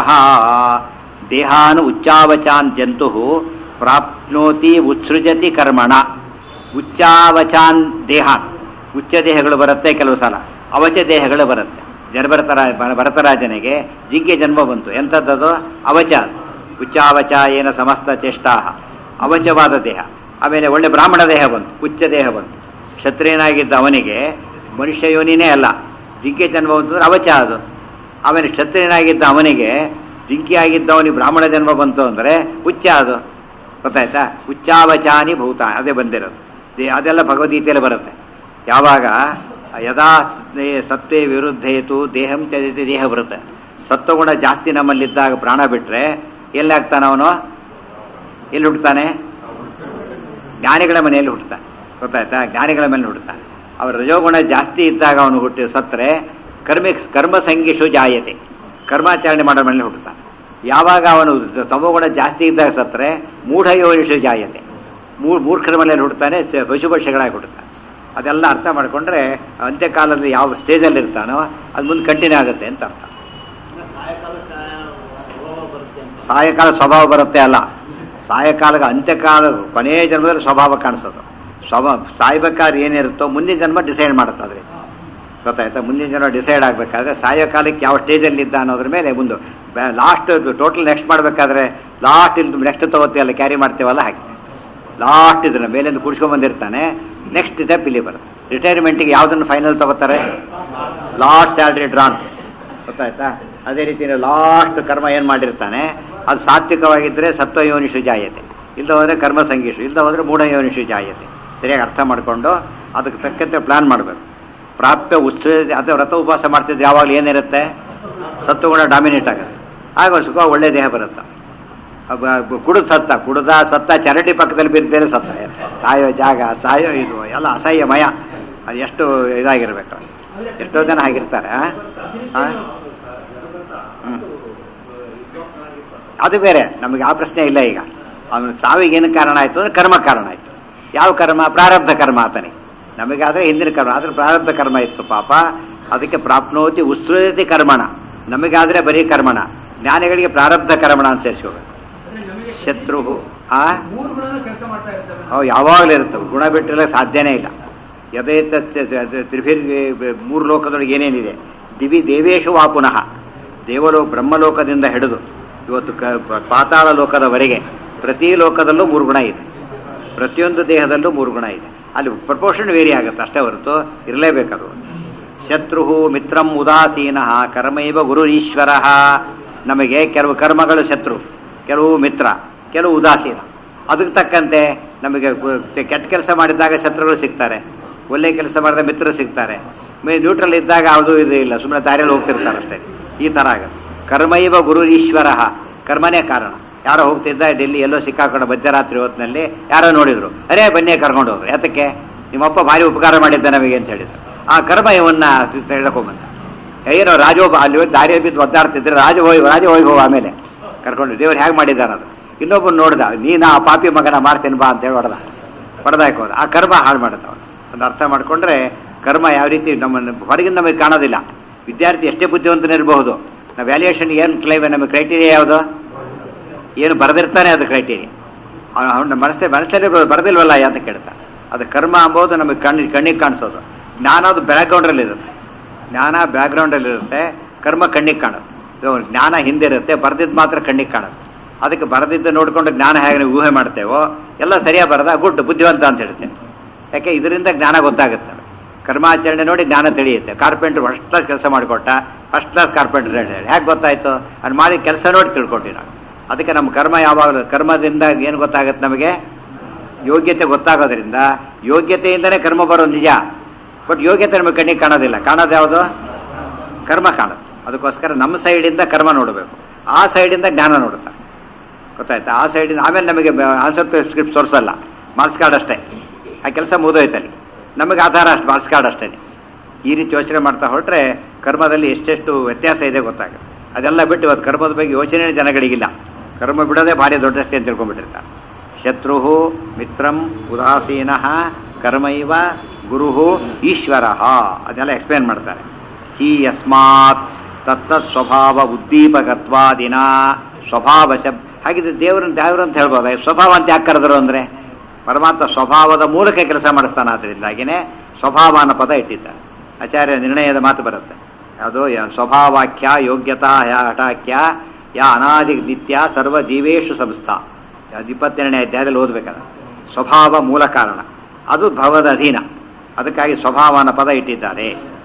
ದೇಹಾನು ಉಚ್ಚಾವಚಾನ್ ಜಂತು ಪ್ರಾಪ್ನೋತಿ ಉತ್ಸೃಜತಿ ಕರ್ಮಣ ಉಚ್ಚಾವಚಾನ್ ದೇಹಾನ್ ಉಚ್ಚ ದೇಹಗಳು ಬರುತ್ತೆ ಕೆಲವು ಸಲ ಅವಚ ದೇಹಗಳು ಬರುತ್ತೆ ಜನಭರತರ ಭರತರಾಜನಿಗೆ ಜಿಂಕೆ ಜನ್ಮ ಬಂತು ಎಂಥದ್ದದು ಅವಚ ಉಚ್ಚಾವಚ ಏನ ಸಮಸ್ತ ಚೇಷ್ಟಾ ಅವಚವಾದ ದೇಹ ಆಮೇಲೆ ಒಳ್ಳೆ ಬ್ರಾಹ್ಮಣ ದೇಹ ಬಂತು ಉಚ್ಚ ದೇಹ ಬಂತು ಕ್ಷತ್ರಿಯನಾಗಿದ್ದ ಅವನಿಗೆ ಮನುಷ್ಯ ಯೋನಿನೇ ಅಲ್ಲ ಜಿಂಕೆ ಜನ್ಮ ಬಂತು ಅಂದ್ರೆ ಅವಚ ಅದು ಆಮೇಲೆ ಕ್ಷತ್ರಿಯನಾಗಿದ್ದ ಅವನಿಗೆ ಜಿಂಕೆ ಆಗಿದ್ದವನಿಗೆ ಬ್ರಾಹ್ಮಣ ಜನ್ಮ ಬಂತು ಅಂದರೆ ಉಚ್ಚ ಅದು ಗೊತ್ತಾಯ್ತಾ ಉಚ್ಚಾವಚಾನಿ ಭೂತ ಅದೇ ಬಂದಿರೋದು ದೇ- ಅದೆಲ್ಲ ಭಗವದ್ಗೀತೆಯಲ್ಲಿ ಬರುತ್ತೆ ಯಾವಾಗ ಯದಾ ಸತ್ಯೇ- ಸತ್ಯೇ ವಿರುದ್ಧೇತು ದೇಹಂ ತ್ಯಜತಿ ದೇಹ ಬರುತ್ತೆ ಸತ್ವಗುಣ ಜಾಸ್ತಿ ನಮ್ಮಲ್ಲಿದ್ದಾಗ ಪ್ರಾಣ ಬಿಟ್ಟರೆ ಎಲ್ಲಿ ಆಗ್ತಾನೆ ಅವನು ಎಲ್ಲಿ ಹುಟ್ಟುತ್ತಾನೆ ಜ್ಞಾನಿಗಳ ಮನೆಯಲ್ಲಿ ಹುಟ್ಟುತ್ತಾನೆ ಗೊತ್ತಾಯ್ತಾ ಜ್ಞಾನಿಗಳ ಮೇಲೆ ಹುಟ್ಟುತ್ತಾನೆ ಅವರ ರಜೋಗುಣ ಜಾಸ್ತಿ ಇದ್ದಾಗ ಅವನು ಹುಟ್ಟಿ ಸತ್ತರೆ ಕರ್ಮಿ ಕರ್ಮ ಸಂಗೀಷು ಜಾಯತೆ ಕರ್ಮಾಚರಣೆ ಮಾಡೋ ಮನೇಲಿ ಹುಟ್ಟುತ್ತಾನೆ ಯಾವಾಗ ಅವನು ತಮೋಗುಣ ಜಾಸ್ತಿ ಇದ್ದಾಗ ಸತ್ತರೆ ಮೂಢ ಯೋನಿಷು ಜಾಯತೆ ಮೂ ಮೂರ್ಖರ ಮನೆಯಲ್ಲಿ ಹುಡ್ತಾನೆ ಸ- ಪಶುಪಕ್ಷಿಗಳಾಗಿ ಹುಟ್ಟುತ್ತಾನೆ ಅದೆಲ್ಲ ಅರ್ಥ ಮಾಡಿಕೊಂಡ್ರೆ ಅಂತ್ಯಕಾಲದಲ್ಲಿ ಯಾವ ಸ್ಟೇಜಲ್ಲಿ ಇರ್ತಾನೋ ಅದು ಮುಂದೆ ಕಂಟಿನ್ಯೂ ಆಗುತ್ತೆ ಅಂತ ಅರ್ಥ ಸಾಯಕಾಲ ಸ್ವಭಾವ ಬರುತ್ತೆ ಅಲ್ಲ ಸಾಯಕಾಲದ ಅಂತ್ಯಕಾಲ ಕೊನೆಯ ಜನ್ಮದಲ್ಲಿ ಸ್ವಭಾವ ಕಾಣಿಸೋದು ಸ್ವಭಾವ ಸಾಯ್ಬೇಕಾದ್ರೆ ಏನಿರುತ್ತೋ ಮುಂದಿನ ಜನ್ಮ ಡಿಸೈಡ್ ಮಾಡುತ್ತೆ ಅದ್ರಲ್ಲಿ ಗೊತ್ತಾಯ್ತಾ ಮುಂದಿನ ಜನ್ಮ ಡಿಸೈಡ್ ಆಗಬೇಕಾದ್ರೆ ಸಾಯಕಾಲಕ್ಕೆ ಯಾವ ಸ್ಟೇಜಲ್ಲಿ ಇದ್ದ ಅನ್ನೋದ್ರ ಮೇಲೆ ಮುಂದೆ ಲಾಸ್ಟ್ ಟೋಟಲ್ ನೆಕ್ಸ್ಟ್ ಮಾಡಬೇಕಾದ್ರೆ ಲಾಸ್ಟ್ ಇಲ್ಲಿ ನೆಕ್ಸ್ಟ್ ತಗೋತೀವಲ್ಲ ಕ್ಯಾರಿ ಮಾಡ್ತೀವಲ್ಲ ಹಾಗೆ ಲಾಸ್ಟ್ ಇದನ್ನ ಮೇಲಿಂದ ಕುಡ್ಸ್ಕೊಂಡ್ ಬಂದಿರ್ತಾನೆ ನೆಕ್ಸ್ಟ್ ಸ್ಟೆಪ್ ಇಲ್ಲಿ ಬರುತ್ತೆ ರಿಟೈರ್ಮೆಂಟಿಗೆ ಯಾವುದನ್ನು ಫೈನಲ್ ತಗೋತಾರೆ ಲಾಸ್ಟ್ ಸ್ಯಾಲ್ರಿ ಡ್ರಾನ್ ಗೊತ್ತಾಯ್ತಾ ಅದೇ ರೀತಿ ಲಾಸ್ಟ್ ಕರ್ಮ ಏನು ಮಾಡಿರ್ತಾನೆ ಅದು ಸಾತ್ವಿಕವಾಗಿದ್ದರೆ ಸತ್ವ ಯೋನಿಷು ಜಾಯತೆ ಇಲ್ಲದ ಹೋದರೆ ಕರ್ಮ ಸಂಗೀಷು ಇಲ್ಲದ ಹೋದರೆ ಮೂಢ ಯೋನಿಷು ಜಾಯತೆ ಸರಿಯಾಗಿ ಅರ್ಥ ಮಾಡಿಕೊಂಡು ಅದಕ್ಕೆ ತಕ್ಕಂತೆ ಪ್ಲಾನ್ ಮಾಡಬೇಕು ಪ್ರಾಪ್ಯ ಉತ್ಸವ ಅಥವಾ ವ್ರತ ಉಪವಾಸ ಮಾಡ್ತಿದ್ರೆ ಯಾವಾಗಲೂ ಏನಿರುತ್ತೆ ಸತ್ವಗುಣ ಡಾಮಿನೇಟ್ ಆಗುತ್ತೆ ಆಗ ಒಂದು ಸುಖ ಒಳ್ಳೆ ದೇಹ ಬರುತ್ತೆ ಕುಡಿದ ಸತ್ತ ಕುಡ್ದ ಸತ್ತ ಚರಟಿ ಪಕ್ಕದಲ್ಲಿ ಬಿದ್ದ ಬೇರೆ ಸತ್ತ ಸಾಯೋ ಜಾಗ ಸಾಯೋ ಇದು ಎಲ್ಲ ಅಸಹ್ಯಮಯ ಅದು ಎಷ್ಟು ಇದಾಗಿರ್ಬೇಕು ಎಷ್ಟೋ ಜನ ಆಗಿರ್ತಾರೆ ಆ? ಆ? ಹ್ಮ್. ಅದು ಬೇರೆ ನಮಗೆ ಆ ಪ್ರಶ್ನೆ ಇಲ್ಲ ಈಗ ಅವನು ಸಾವಿಗೆ ಏನು ಕಾರಣ ಆಯಿತು ಅಂದ್ರೆ ಕರ್ಮ ಕಾರಣ ಆಯಿತು ಯಾವ ಕರ್ಮ ಪ್ರಾರಬ್ಧ ಕರ್ಮ ಆತನಿಗೆ ನಮಗಾದ್ರೆ ಹಿಂದಿನ ಕರ್ಮ ಆದ್ರೆ ಪ್ರಾರಬ್ಧ ಕರ್ಮ ಇತ್ತು ಪಾಪ ಅದಕ್ಕೆ ಪ್ರಾಪ್ನೋತಿ ಉತ್ಸೃತಿ ಕರ್ಮಣ ನಮಗಾದ್ರೆ ಬರೀ ಕರ್ಮಣ ಜ್ಞಾನಿಗಳಿಗೆ ಪ್ರಾರಬ್ಧ ಕರ್ಮಣ ಅಂತ ಸೇರಿಸ್ಕೋಬೇಕು ಶತ್ರು ಆ ಮೂರು ಗುಣನ ಕೆಲಸ ಮಾಡ್ತಾ ಇರ್ತವೆ ಅವು ಯಾವಾಗಲೂ ಇರ್ತವೆ ಗುಣ ಬಿಟ್ಟಿರಲಿಕ್ಕೆ ಸಾಧ್ಯನೇ ಇಲ್ಲ ಯಥೇತ ತ್ರಿಭಿರ್ ಮೂರು ಲೋಕದೊಳಗೆ ಏನೇನಿದೆ ದಿವಿ ದೇವೇಶು ವಾ ಪುನಃ ದೇವಲೋ ಬ್ರಹ್ಮಲೋಕದಿಂದ ಹಿಡಿದು ಇವತ್ತು ಕ ಪ- ಪಾತಾಳ ಲೋಕದವರೆಗೆ ಪ್ರತಿ ಲೋಕದಲ್ಲೂ ಮೂರು ಗುಣ ಇದೆ ಪ್ರತಿಯೊಂದು ದೇಹದಲ್ಲೂ ಮೂರು ಗುಣ ಇದೆ ಅಲ್ಲಿ ಪ್ರಪೋರ್ಷನ್ ವೇರಿ ಆಗುತ್ತೆ ಅಷ್ಟೇ ಹೊರತು ಇರಲೇಬೇಕದು ಶತ್ರು ಮಿತ್ರಂ ಉದಾಸೀನ ಕರ್ಮೈವ ಗುರು ಈಶ್ವರ ನಮಗೆ ಕೆಲವು ಕರ್ಮಗಳು ಶತ್ರು ಕೆಲವು ಮಿತ್ರ ಕೆಲವು ಉದಾಸೀನ ಅದಕ್ಕೆ ತಕ್ಕಂತೆ ನಮಗೆ ಗು- ಕೆಟ್ಟ ಕೆಲಸ ಮಾಡಿದಾಗ ಶತ್ರುಗಳು ಸಿಗ್ತಾರೆ ಒಳ್ಳೆ ಕೆಲಸ ಮಾಡಿದ ಮಿತ್ರರು ಸಿಗ್ತಾರೆ ಮೇ ನ್ಯೂಟ್ರಲ್ ಇದ್ದಾಗ ಯಾವುದೂ ಇದು ಇಲ್ಲ ಸುಮ್ಮನೆ ದಾರಿಯಲ್ಲಿ ಹೋಗ್ತಿರ್ತಾರೆ ಅಷ್ಟೇ ಈ ಥರ ಆಗುತ್ತೆ ಕರ್ಮೈವ ಗುರು ಈಶ್ವರ ಕರ್ಮನೇ ಕಾರಣ ಯಾರೋ ಹೋಗ್ತಿದ್ದ ಡೆಲ್ಲಿ ಎಲ್ಲೋ ಸಿಕ್ಕಾಕೊಂಡು ಮಧ್ಯರಾತ್ರಿ ಹೊತ್ತಿನಲ್ಲಿ ಯಾರೋ ನೋಡಿದ್ರು ಅರೇ ಬನ್ನಿ ಕರ್ಕೊಂಡು ಹೋದ್ರು ಯಾತಕ್ಕೆ ನಿಮ್ಮಪ್ಪ ಭಾರಿ ಉಪಕಾರ ಮಾಡಿದ್ದ ನಮಗೆ ಅಂತ ಹೇಳಿದ್ರು ಆ ಕರ್ಮ ಇವನ್ನ ಹೇಳ್ಕೊಂಬಂದ ಏನೋ ರಾಜೋಬ ಅಲ್ಲಿ ಹೋಗಿ ದಾರಿಯಲ್ಲಿ ಬಿದ್ದು ಒದ್ದಾಡ್ತಿದ್ರೆ ರಾಜ ಹೋಗಿ ರಾಜ ಹೋಗಿ ಹೋಗ ಆಮೇಲೆ ಕರ್ಕೊಂಡು ದೇವ್ರು ಹೇಗೆ ಮಾಡಿದ್ದಾನ ಅದು ಇನ್ನೊಬ್ಬನು ನೋಡ್ದ ನೀನು ಆ ಪಾಪಿ ಮಗನ ಮಾಡ್ತೀನಿ ಬಾ ಅಂತ ಹೇಳಿ ಹೊಡೆದ ಹೊಡೆದಾಕೋದು ಆ ಕರ್ಮ ಹಾಳು ಮಾಡುತ್ತೆ ಅವನು ಒಂದು ಅರ್ಥ ಮಾಡ್ಕೊಂಡ್ರೆ ಕರ್ಮ ಯಾವ ರೀತಿ ನಮ್ಮನ್ನು ಹೊರಗಿಂದ ನಮಗೆ ಕಾಣೋದಿಲ್ಲ ವಿದ್ಯಾರ್ಥಿ ಎಷ್ಟೇ ಬುದ್ಧಿವಂತನಿರಬಹುದು ನಾವು ವ್ಯಾಲ್ಯೂಯೇಷನ್ ಏನು ಕ್ಲೈಮ್ ನಮಗೆ ಕ್ರೈಟೀರಿಯಾ ಯಾವುದು ಏನು ಬರೆದಿರ್ತಾನೆ ಅದು ಕ್ರೈಟೀರಿಯಾ ಅವನ ಮನಸ್ಸೇ ಮನಸ್ಸಲ್ಲಿ ಬರೆದಿಲ್ವಲ್ಲ ಅಂತ ಕೇಳ್ತಾ ಅದು ಕರ್ಮ ಅಂಬೋದು ನಮಗೆ ಕಣ್ಣು ಕಣ್ಣಿಗೆ ಕಾಣಿಸೋದು ಜ್ಞಾನ ಅದು ಬ್ಯಾಕ್ಗ್ರೌಂಡಲ್ಲಿ ಇರುತ್ತೆ ಜ್ಞಾನ ಬ್ಯಾಕ್ಗ್ರೌಂಡಲ್ಲಿ ಇರುತ್ತೆ ಕರ್ಮ ಕಣ್ಣಿಗೆ ಕಾಣುತ್ತೆ ಇವಾಗ ಜ್ಞಾನ ಹಿಂದೆ ಇರುತ್ತೆ ಬರೆದಿದ್ದು ಮಾತ್ರ ಕಣ್ಣಿಗೆ ಕಾಣುತ್ತೆ ಅದಕ್ಕೆ ಬರೆದಿದ್ದು ನೋಡ್ಕೊಂಡು ಜ್ಞಾನ ಹೇಗೆ ನಾವು ಊಹೆ ಮಾಡ್ತೇವೋ ಎಲ್ಲ ಸರಿಯಾಗಿ ಬರದ ಗುಡ್ ಬುದ್ಧಿವಂತ ಅಂತ ಹೇಳ್ತೇನೆ ಯಾಕೆ ಇದರಿಂದ ಜ್ಞಾನ ಗೊತ್ತಾಗುತ್ತೆ ಕರ್ಮಾಚರಣೆ ನೋಡಿ ಜ್ಞಾನ ತಿಳಿಯುತ್ತೆ ಕಾರ್ಪೆಂಟ್ರ್ ಫಸ್ಟ್ ಕ್ಲಾಸ್ ಕೆಲಸ ಮಾಡಿಕೊಟ್ಟ ಫಸ್ಟ್ ಕ್ಲಾಸ್ ಕಾರ್ಪೆಂಟ್ರ್ ಹೇಳಿ ಹೇಗೆ ಗೊತ್ತಾಯ್ತು ಅದು ಮಾಡಿ ಕೆಲಸ ನೋಡಿ ತಿಳ್ಕೊಂಡ್ವಿ ನಾವು ಅದಕ್ಕೆ ನಮ್ಮ ಕರ್ಮ ಯಾವಾಗಲೂ ಕರ್ಮದಿಂದ ಏನು ಗೊತ್ತಾಗುತ್ತೆ ನಮಗೆ ಯೋಗ್ಯತೆ ಗೊತ್ತಾಗೋದ್ರಿಂದ ಯೋಗ್ಯತೆಯಿಂದನೇ ಕರ್ಮ ಬರೋದು ನಿಜ ಬಟ್ ಯೋಗ್ಯತೆ ನಮಗೆ ಕಣ್ಣಿಗೆ ಕಾಣೋದಿಲ್ಲ ಕಾಣೋದು ಯಾವುದು ಕರ್ಮ ಕಾಣುತ್ತೆ ಅದಕ್ಕೋಸ್ಕರ ನಮ್ಮ ಸೈಡಿಂದ ಕರ್ಮ ನೋಡಬೇಕು ಆ ಸೈಡಿಂದ ಜ್ಞಾನ ನೋಡುತ್ತಾ ಗೊತ್ತಾಯ್ತಾ ಆ ಸೈಡಿಂದ ಆಮೇಲೆ ನಮಗೆ ಆನ್ಸರ್ ಸ್ಕ್ರಿಪ್ಟ್ ತೋರಿಸಲ್ಲ ಮಾರ್ಕ್ಸ್ ಕಾರ್ಡ್ ಅಷ್ಟೇ ಆ ಕೆಲಸ ಮುಗಿದೋಯ್ತಲ್ಲಿ ನಮಗೆ ಆಧಾರ ಅಷ್ಟು ಮಾರ್ಕ್ಸ್ ಕಾರ್ಡ್ ಅಷ್ಟೇ ಈ ರೀತಿ ಯೋಚನೆ ಮಾಡ್ತಾ ಹೊರಟ್ರೆ ಕರ್ಮದಲ್ಲಿ ಎಷ್ಟೆಷ್ಟು ವ್ಯತ್ಯಾಸ ಇದೆ ಗೊತ್ತಾಗುತ್ತೆ ಅದೆಲ್ಲ ಬಿಟ್ಟು ಇವತ್ತು ಕರ್ಮದ ಬಗ್ಗೆ ಯೋಚನೆ ಜನಗಳಿಗಿಲ್ಲ ಕರ್ಮ ಬಿಡೋದೇ ಭಾರಿ ದೊಡ್ಡಸ್ತಿ ಅಂತ ತಿಳ್ಕೊಂಡ್ಬಿಟ್ಟಿರ್ತಾರೆ ಶತ್ರು ಮಿತ್ರಂ ಉದಾಸೀನ ಕರ್ಮೈವ ಗುರು ಈಶ್ವರ ಅದನ್ನೆಲ್ಲ ಎಕ್ಸ್ಪ್ಲೇನ್ ಮಾಡ್ತಾರೆ ಹಿ ಯಸ್ಮಾತ್ ತತ್ತತ್ ಸ್ವಭಾವ ಉದ್ದೀಪಕತ್ವಾದಿನ ಸ್ವಭಾವ ಶಬ್ ಹಾಗಿದ್ರೆ ದೇವ್ರನ್ನ ದೇವ್ರು ಅಂತ ಹೇಳ್ಬೋದ ಸ್ವಭಾವ ಅಂತ ಯಾಕೆ ಕರೆದ್ರು ಅಂದರೆ ಪರಮಾತ್ಮ ಸ್ವಭಾವದ ಮೂಲಕ ಕೆಲಸ ಮಾಡಿಸ್ತಾನೆ ಆದ್ದರಿಂದಾಗಿನೇ ಸ್ವಭಾವ ಅನ್ನೋ ಪದ ಇಟ್ಟಿದ್ದಾರೆ ಆಚಾರ್ಯ ನಿರ್ಣಯದ ಮಾತು ಬರುತ್ತೆ ಅದು ಯ- ಸ್ವಭಾವಾಖ್ಯ ಯೋಗ್ಯತಾ ಯಾ ಹಠಾಖ್ಯ ಯಾ ಅನಾದಿ ನಿತ್ಯ ಸರ್ವ ಜೀವೇಶು ಸಂಸ್ಥಾ ಅದು ಇಪ್ಪತ್ತೆರಡನೇ ಅಧ್ಯಾಯದಲ್ಲಿ ಓದಬೇಕಲ್ಲ ಸ್ವಭಾವ ಮೂಲ ಕಾರಣ ಅದು ಭವದ ಅಧೀನ ಅದಕ್ಕಾಗಿ ಸ್ವಭಾವ ಅನ್ನೋ ಪದ ಇಟ್ಟಿದ್ದಾರೆ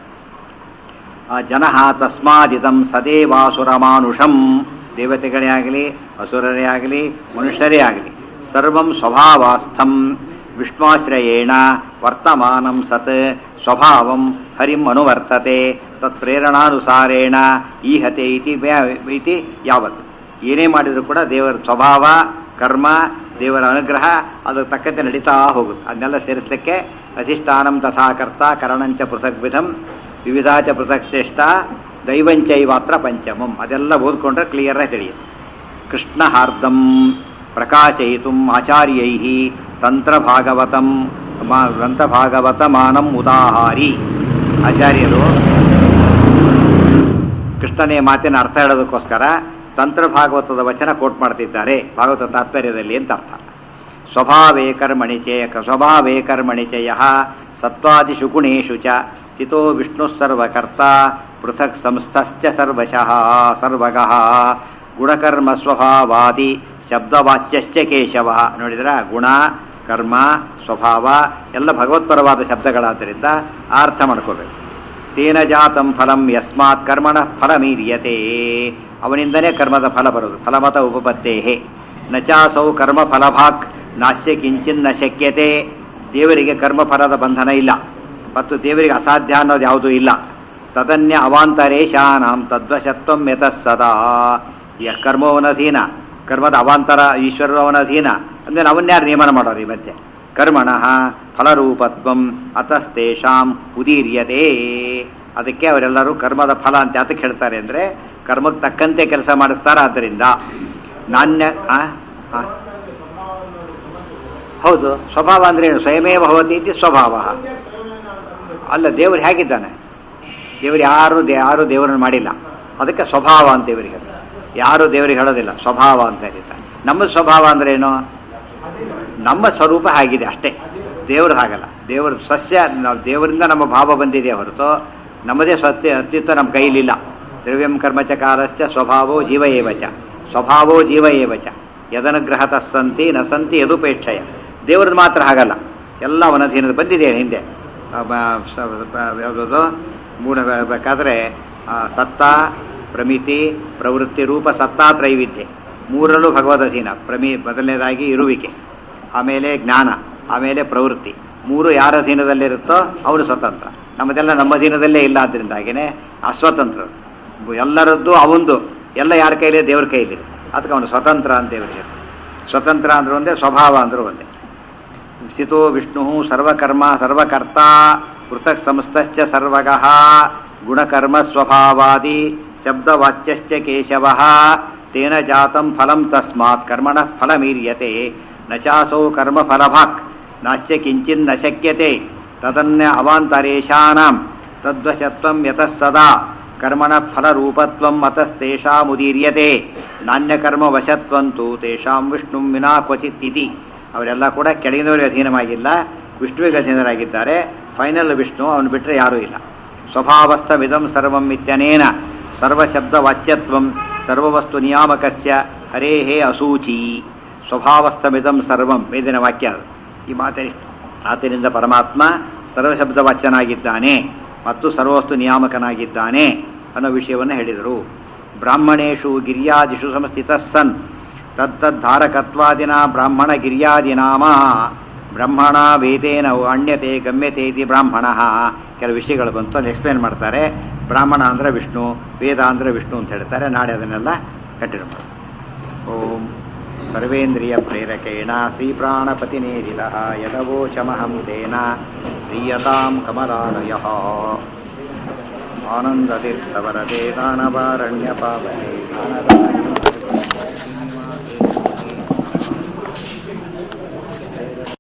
ಜನ ತಸ್ಮಾದಿದಂ ಸದೇವಾಸುರ ಮಾನುಷಂ ದೇವತೆಗಳೇ ಆಗಲಿ ಅಸುರರೇ ಆಗಲಿ ಮನುಷ್ಯರೇ ಆಗಲಿ ಸರ್ವಂ ಸ್ವಭಾವಾಸ್ಥಂ ವಿಷ್ಣುಶ್ರಯೇಣ ವರ್ತಮಾನಂ ಸತ್ ಸ್ವಭಾವಂ ಹರಿಂ ಅನುವರ್ತತೆ ತತ್ ಪ್ರೇರಣಾನುಸಾರೇಣ ಈಹತೆ ಇತಿ ವ್ಯ- ಇತಿ ಯಾವತ್ ಏನೇ ಮಾಡಿದರೂ ಕೂಡ ದೇವರ ಸ್ವಭಾವ ಕರ್ಮ ದೇವರ ಅನುಗ್ರಹ ಅದಕ್ಕೆ ತಕ್ಕಂತೆ ನಡೀತಾ ಹೋಗುತ್ತೆ ಅದನ್ನೆಲ್ಲ ಸೇರಿಸಲಿಕ್ಕೆ ಅಧಿಷ್ಠಾನಂ ತಥಾಕರ್ತ ಕರಣಂಚ ಪೃಥಕ್ ವಿಧಂ ವಿವಿಧಾಚ ಪೃಥಕ್ ಶ್ರೇಷ್ಠ ದೈವಂಚೈವಾತ್ರ ಪಂಚಮಂ ಅದೆಲ್ಲ ಓದ್ಕೊಂಡ್ರೆ ಕ್ಲಿಯರ್ ಆಗಿ ತಿಳಿಯುತ್ತೆ ಕೃಷ್ಣ ಹಾರ್ದಂ ಪ್ರಕಾಶಯಿತು ಆಚಾರ್ಯೈ ತಂತ್ರಭಾಗವತಂ ಮ- ಗ್ರಂಥಭಾಗವತಮಾನಂ ಉದಾಹಾರಿ ಆಚಾರ್ಯರು ಕೃಷ್ಣನೇ ಮಾತಿನ ಅರ್ಥ ಹೇಳೋದಕ್ಕೋಸ್ಕರ ತಂತ್ರ ಭಾಗವತದ ವಚನ ಕೋಟ್ ಮಾಡ್ತಿದ್ದಾರೆ ಭಾಗವತ ತಾತ್ಪರ್ಯದಲ್ಲಿ ಅಂತ ಅರ್ಥ ಸ್ವಭಾವೇ ಕರ್ಮಣಿ ಚೇಯ ಸ್ವಭಾವೇ ಕರ್ಮಣಿ ಚಯ ಸತ್ವಾದಿಷು ಗುಣೇಶು ಚ ಸ್ಥಿತೋ ವಿಷ್ಣು ಸರ್ವಕರ್ತ ಪೃಥಕ್ ಸಂಸ್ಥಶ್ಚ ಸರ್ವಶಃ ಸರ್ವಗಃ ಗುಣಕರ್ಮ ಸ್ವಭಾವಾದಿ ಶಬ್ದವಾಚ್ಯಶ್ಚ ಕೇಶವ ನೋಡಿದ್ರ ಗುಣ ಕರ್ಮ ಸ್ವಭಾವ ಎಲ್ಲ ಭಗವತ್ಪರವಾದ ಶಬ್ದಗಳಾದ್ದರಿಂದ ಆ ಅರ್ಥ ಮಾಡ್ಕೋಬೇಕು ತೇನ ಜಾತಂ ಫಲಂ ಯಸ್ಮಾತ್ ಕರ್ಮಣ ಫಲಮೀರ್ಯತೆ ಅವನಿಂದನೇ ಕರ್ಮದ ಫಲ ಬರೋದು ಫಲಮತ ಉಪಪತ್ತೇಹೆ ನಚಾಸೌ ಕರ್ಮ ಫಲಭಾಕ್ ನಾಸ್ಯ ಕಿಂಚಿನ್ ನ ಶಕ್ಯತೆ ದೇವರಿಗೆ ಕರ್ಮಫಲದ ಬಂಧನ ಇಲ್ಲ ಮತ್ತು ದೇವರಿಗೆ ಅಸಾಧ್ಯ ಅನ್ನೋದು ಯಾವುದೂ ಇಲ್ಲ ತದನ್ಯ ಅವಾಂತರೇಶಾನಾಂ ತದ್ವಶತ್ವಂ ಯತಃ ಸದಾ ಯ ಕರ್ಮವನಧೀನ ಕರ್ಮದ ಅವಾಂತರ ಈಶ್ವರರು ಅವನ ಅಧೀನ ಅಂದ್ರೆ ಅವನ್ಯಾರು ನಿಯಮನ ಮಾಡೋರು ಈ ಮಧ್ಯೆ ಕರ್ಮಣಃ ಫಲರೂಪತ್ವಂ ಅತಸ್ತೇಷಾಂ ಉದೀರ್ಯತೆ ಅದಕ್ಕೆ ಅವರೆಲ್ಲರೂ ಕರ್ಮದ ಫಲ ಅಂತ ಯಾತಕ್ಕೆ ಹೇಳ್ತಾರೆ ಅಂದರೆ ಕರ್ಮಕ್ಕೆ ತಕ್ಕಂತೆ ಕೆಲಸ ಮಾಡಿಸ್ತಾರೆ ಆದ್ದರಿಂದ ನಾಣ್ಯ ಆ? ಆ. ಹೌದು ಸ್ವಭಾವ ಅಂದ್ರೆ ಏನು ಸ್ವಯಮೇವ ಭವತಿ ಇತಿ ಸ್ವಭಾವ ಅಲ್ಲ ದೇವರು ಹೇಗಿದ್ದಾನೆ ದೇವರು ಯಾರು ದೇ- ಯಾರು ದೇವರನ್ನು ಮಾಡಿಲ್ಲ ಅದಕ್ಕೆ ಸ್ವಭಾವ ಅಂತ ದೇವರಿಗೆ ಯಾರು ದೇವರಿಗೆ ಹೇಳೋದಿಲ್ಲ ಸ್ವಭಾವ ಅಂತ ಹೇಳಿದ್ದಾರೆ ನಮ್ಮ ಸ್ವಭಾವ ಅಂದ್ರೆ ಏನು ನಮ್ಮ ಸ್ವರೂಪ ಹಾಗಿದೆ ಅಷ್ಟೇ ದೇವ್ರ ಹಾಗಲ್ಲ ದೇವರು ಸಸ್ಯ ನಾವು ದೇವರಿಂದ ನಮ್ಮ ಭಾವ ಬಂದಿದೆ ಹೊರತು ನಮ್ಮದೇ ಸತ್ಯ ಅಸ್ತಿತ್ವ ನಮ್ಮ ಕೈಲಿಲ್ಲ ದ್ರವ್ಯಂ ಕರ್ಮಚ ಕಾಲಶ್ಚ ಸ್ವಭಾವೋ ಜೀವ ಏವಚ ಸ್ವಭಾವೋ ಜೀವ ಏವಚ ಯದನುಗ್ರಹತ ಸಂತಿ ನ ಸಂತಿ ಯದುಪೇಕ್ಷಯ ದೇವ್ರದ್ದು ಮಾತ್ರ ಹಾಗಲ್ಲ ಎಲ್ಲ ಅವನಧೀನದ ಬಂದಿದೆ ಹಿಂದೆ ಆ, ಬ- ಸ- ಬ- ಯಾವುದದು ಮೂಢ ಬೇಕಾದರೆ ಸತ್ತ ಪ್ರಮಿತಿ ಪ್ರವೃತ್ತಿ ರೂಪ ಸತ್ತಾ ತ್ರೈವಿಧ್ಯ ಮೂರರಲ್ಲೂ ಭಗವದಧೀನ ಪ್ರಮಿ ಮೊದಲನೇದಾಗಿ ಇರುವಿಕೆ ಆಮೇಲೆ ಜ್ಞಾನ ಆಮೇಲೆ ಪ್ರವೃತ್ತಿ ಮೂರು ಯಾರ ಅಧೀನದಲ್ಲಿರುತ್ತೋ ಅವರು ಸ್ವತಂತ್ರ ನಮ್ಮದೆಲ್ಲ ನಮ್ಮ ಅಧೀನದಲ್ಲೇ ಇಲ್ಲ ಆದ್ದರಿಂದಾಗಿನೇ ಅಸ್ವತಂತ್ರ ಎಲ್ಲರದ್ದು ಅವಂದು ಎಲ್ಲ ಯಾರ ಕೈಲಿ ದೇವ್ರ ಕೈಲಿ ಅದಕ್ಕೆ ಅವನು ಸ್ವತಂತ್ರ ಅಂತ ದೇವರಿಗೆ ಸ್ವತಂತ್ರ ಅಂದ್ರೂ ಒಂದೇ ಸ್ವಭಾವ ಅಂದ್ರೂ ಒಂದೇ ಸ್ಥಿತೋ ವಿಷ್ಣು ಸರ್ವಕರ್ಮ ಸರ್ವಕರ್ತ ಪೃಥಕ್ ಸಂಸ್ಥಶ್ಚ ಸರ್ವಗಃ ಗುಣಕರ್ಮ ಸ್ವಭಾವಾದಿ ಶಬ್ದವಾಚ್ಯಶ್ಚ ಕೇಶವ ತೇನ ಜಾತಂ ಫಲಂ ತಸ್ಮಾತ್ ಕರ್ಮಣ ಫಲಮೀರ್ಯತೆ ನ ಚಾಸೌ ಕರ್ಮ ಫಲಭಾಕ್ ನಾಶ್ಚ ಕಿಂಚಿನ್ ನ ಶಕ್ಯತೆ ತದನ್ಯ ಅವಾಂತರೇಶಾನಾಂ ತದ್ವಶತ್ವಂ ಯತಃ ಸದಾ ಕರ್ಮಣ ಫಲರೂಪತ್ವಂ ಅತಸ್ತೇಷಾಮುದೀರ್ಯತೆ ನಾಣ್ಯಕರ್ಮ ವಶತ್ವಂತು ತೇಷಾಂ ವಿಷ್ಣು ವಿನಾ ಕ್ವಚಿತ್ ಇತಿ ಅವರೆಲ್ಲ ಕೂಡ ಕೆಳಗಿನವರಿಗೆ ಅಧೀನವಾಗಿಲ್ಲ ವಿಷ್ಣುವಿಗೆ ಅಧೀನರಾಗಿದ್ದಾರೆ ಫೈನಲ್ ವಿಷ್ಣು ಅವನು ಬಿಟ್ಟರೆ ಯಾರೂ ಇಲ್ಲ ಸ್ವಭಾವಸ್ಥಮಿದಂ ಸರ್ವಂ ಇತ್ಯನೇನ ಸರ್ವಶಬ್ದ ವಾಚ್ಯತ್ವಂ ಸರ್ವವಸ್ತು ನಿಯಾಮಕಸ್ಯ ಹರೇಹೇ ಅಸೂಚಿ ಸ್ವಭಾವಸ್ಥಮಿದಂ ಸರ್ವಂ ಮೇದಿನ ವಾಕ್ಯ ಅದು ಈ ಮಾತರಿ ಆತನಿಂದ ಪರಮಾತ್ಮ ಸರ್ವಶಬ್ದವಾಚ್ಯನಾಗಿದ್ದಾನೆ ಮತ್ತು ಸರ್ವವಸ್ತು ನಿಯಾಮಕನಾಗಿದ್ದಾನೆ ಅನ್ನೋ ವಿಷಯವನ್ನು ಹೇಳಿದರು ಬ್ರಾಹ್ಮಣೇಶು ಗಿರ್ಯಾದಿಷು ಸಂಸ್ಥಿತ ಸನ್ ತತ್ತದ್ಧಾರಕತ್ವಾದಿನ ಬ್ರಾಹ್ಮಣ ಗಿರ್ಯಾದಿನಾಮ ಬ್ರಹ್ಮಣ ವೇದೇನ ಅಣ್ಯತೆ ಗಮ್ಯತೆ ಇತಿ ಬ್ರಾಹ್ಮಣ ಕೆಲವು ವಿಷಯಗಳು ಬಂತು ಅಲ್ಲಿ ಎಕ್ಸ್ಪ್ಲೇನ್ ಮಾಡ್ತಾರೆ ಬ್ರಾಹ್ಮಣ ಅಂದರೆ ವಿಷ್ಣು ವೇದ ಅಂದರೆ ವಿಷ್ಣು ಅಂತ ಹೇಳ್ತಾರೆ ನಾಳೆ ಅದನ್ನೆಲ್ಲ ಕಂಟಿನ್ಯೂ ಮಾಡ್ತಾರೆ ಓಂ ಸರ್ವೇಂದ್ರಿಯ ಪ್ರೇರಕೇಣ ಶ್ರೀಪ್ರಾಣಪತಿನೇದಿಲ ಯದವೋಚಮಹಂ ತೇನ ಪ್ರೀಯತಾಂ ಕಮಲಾಲಯ ಆನಂದತೀರ್ಥವರದೆ ದಾನವಾರಣ್ಯ ಪಾವನೆ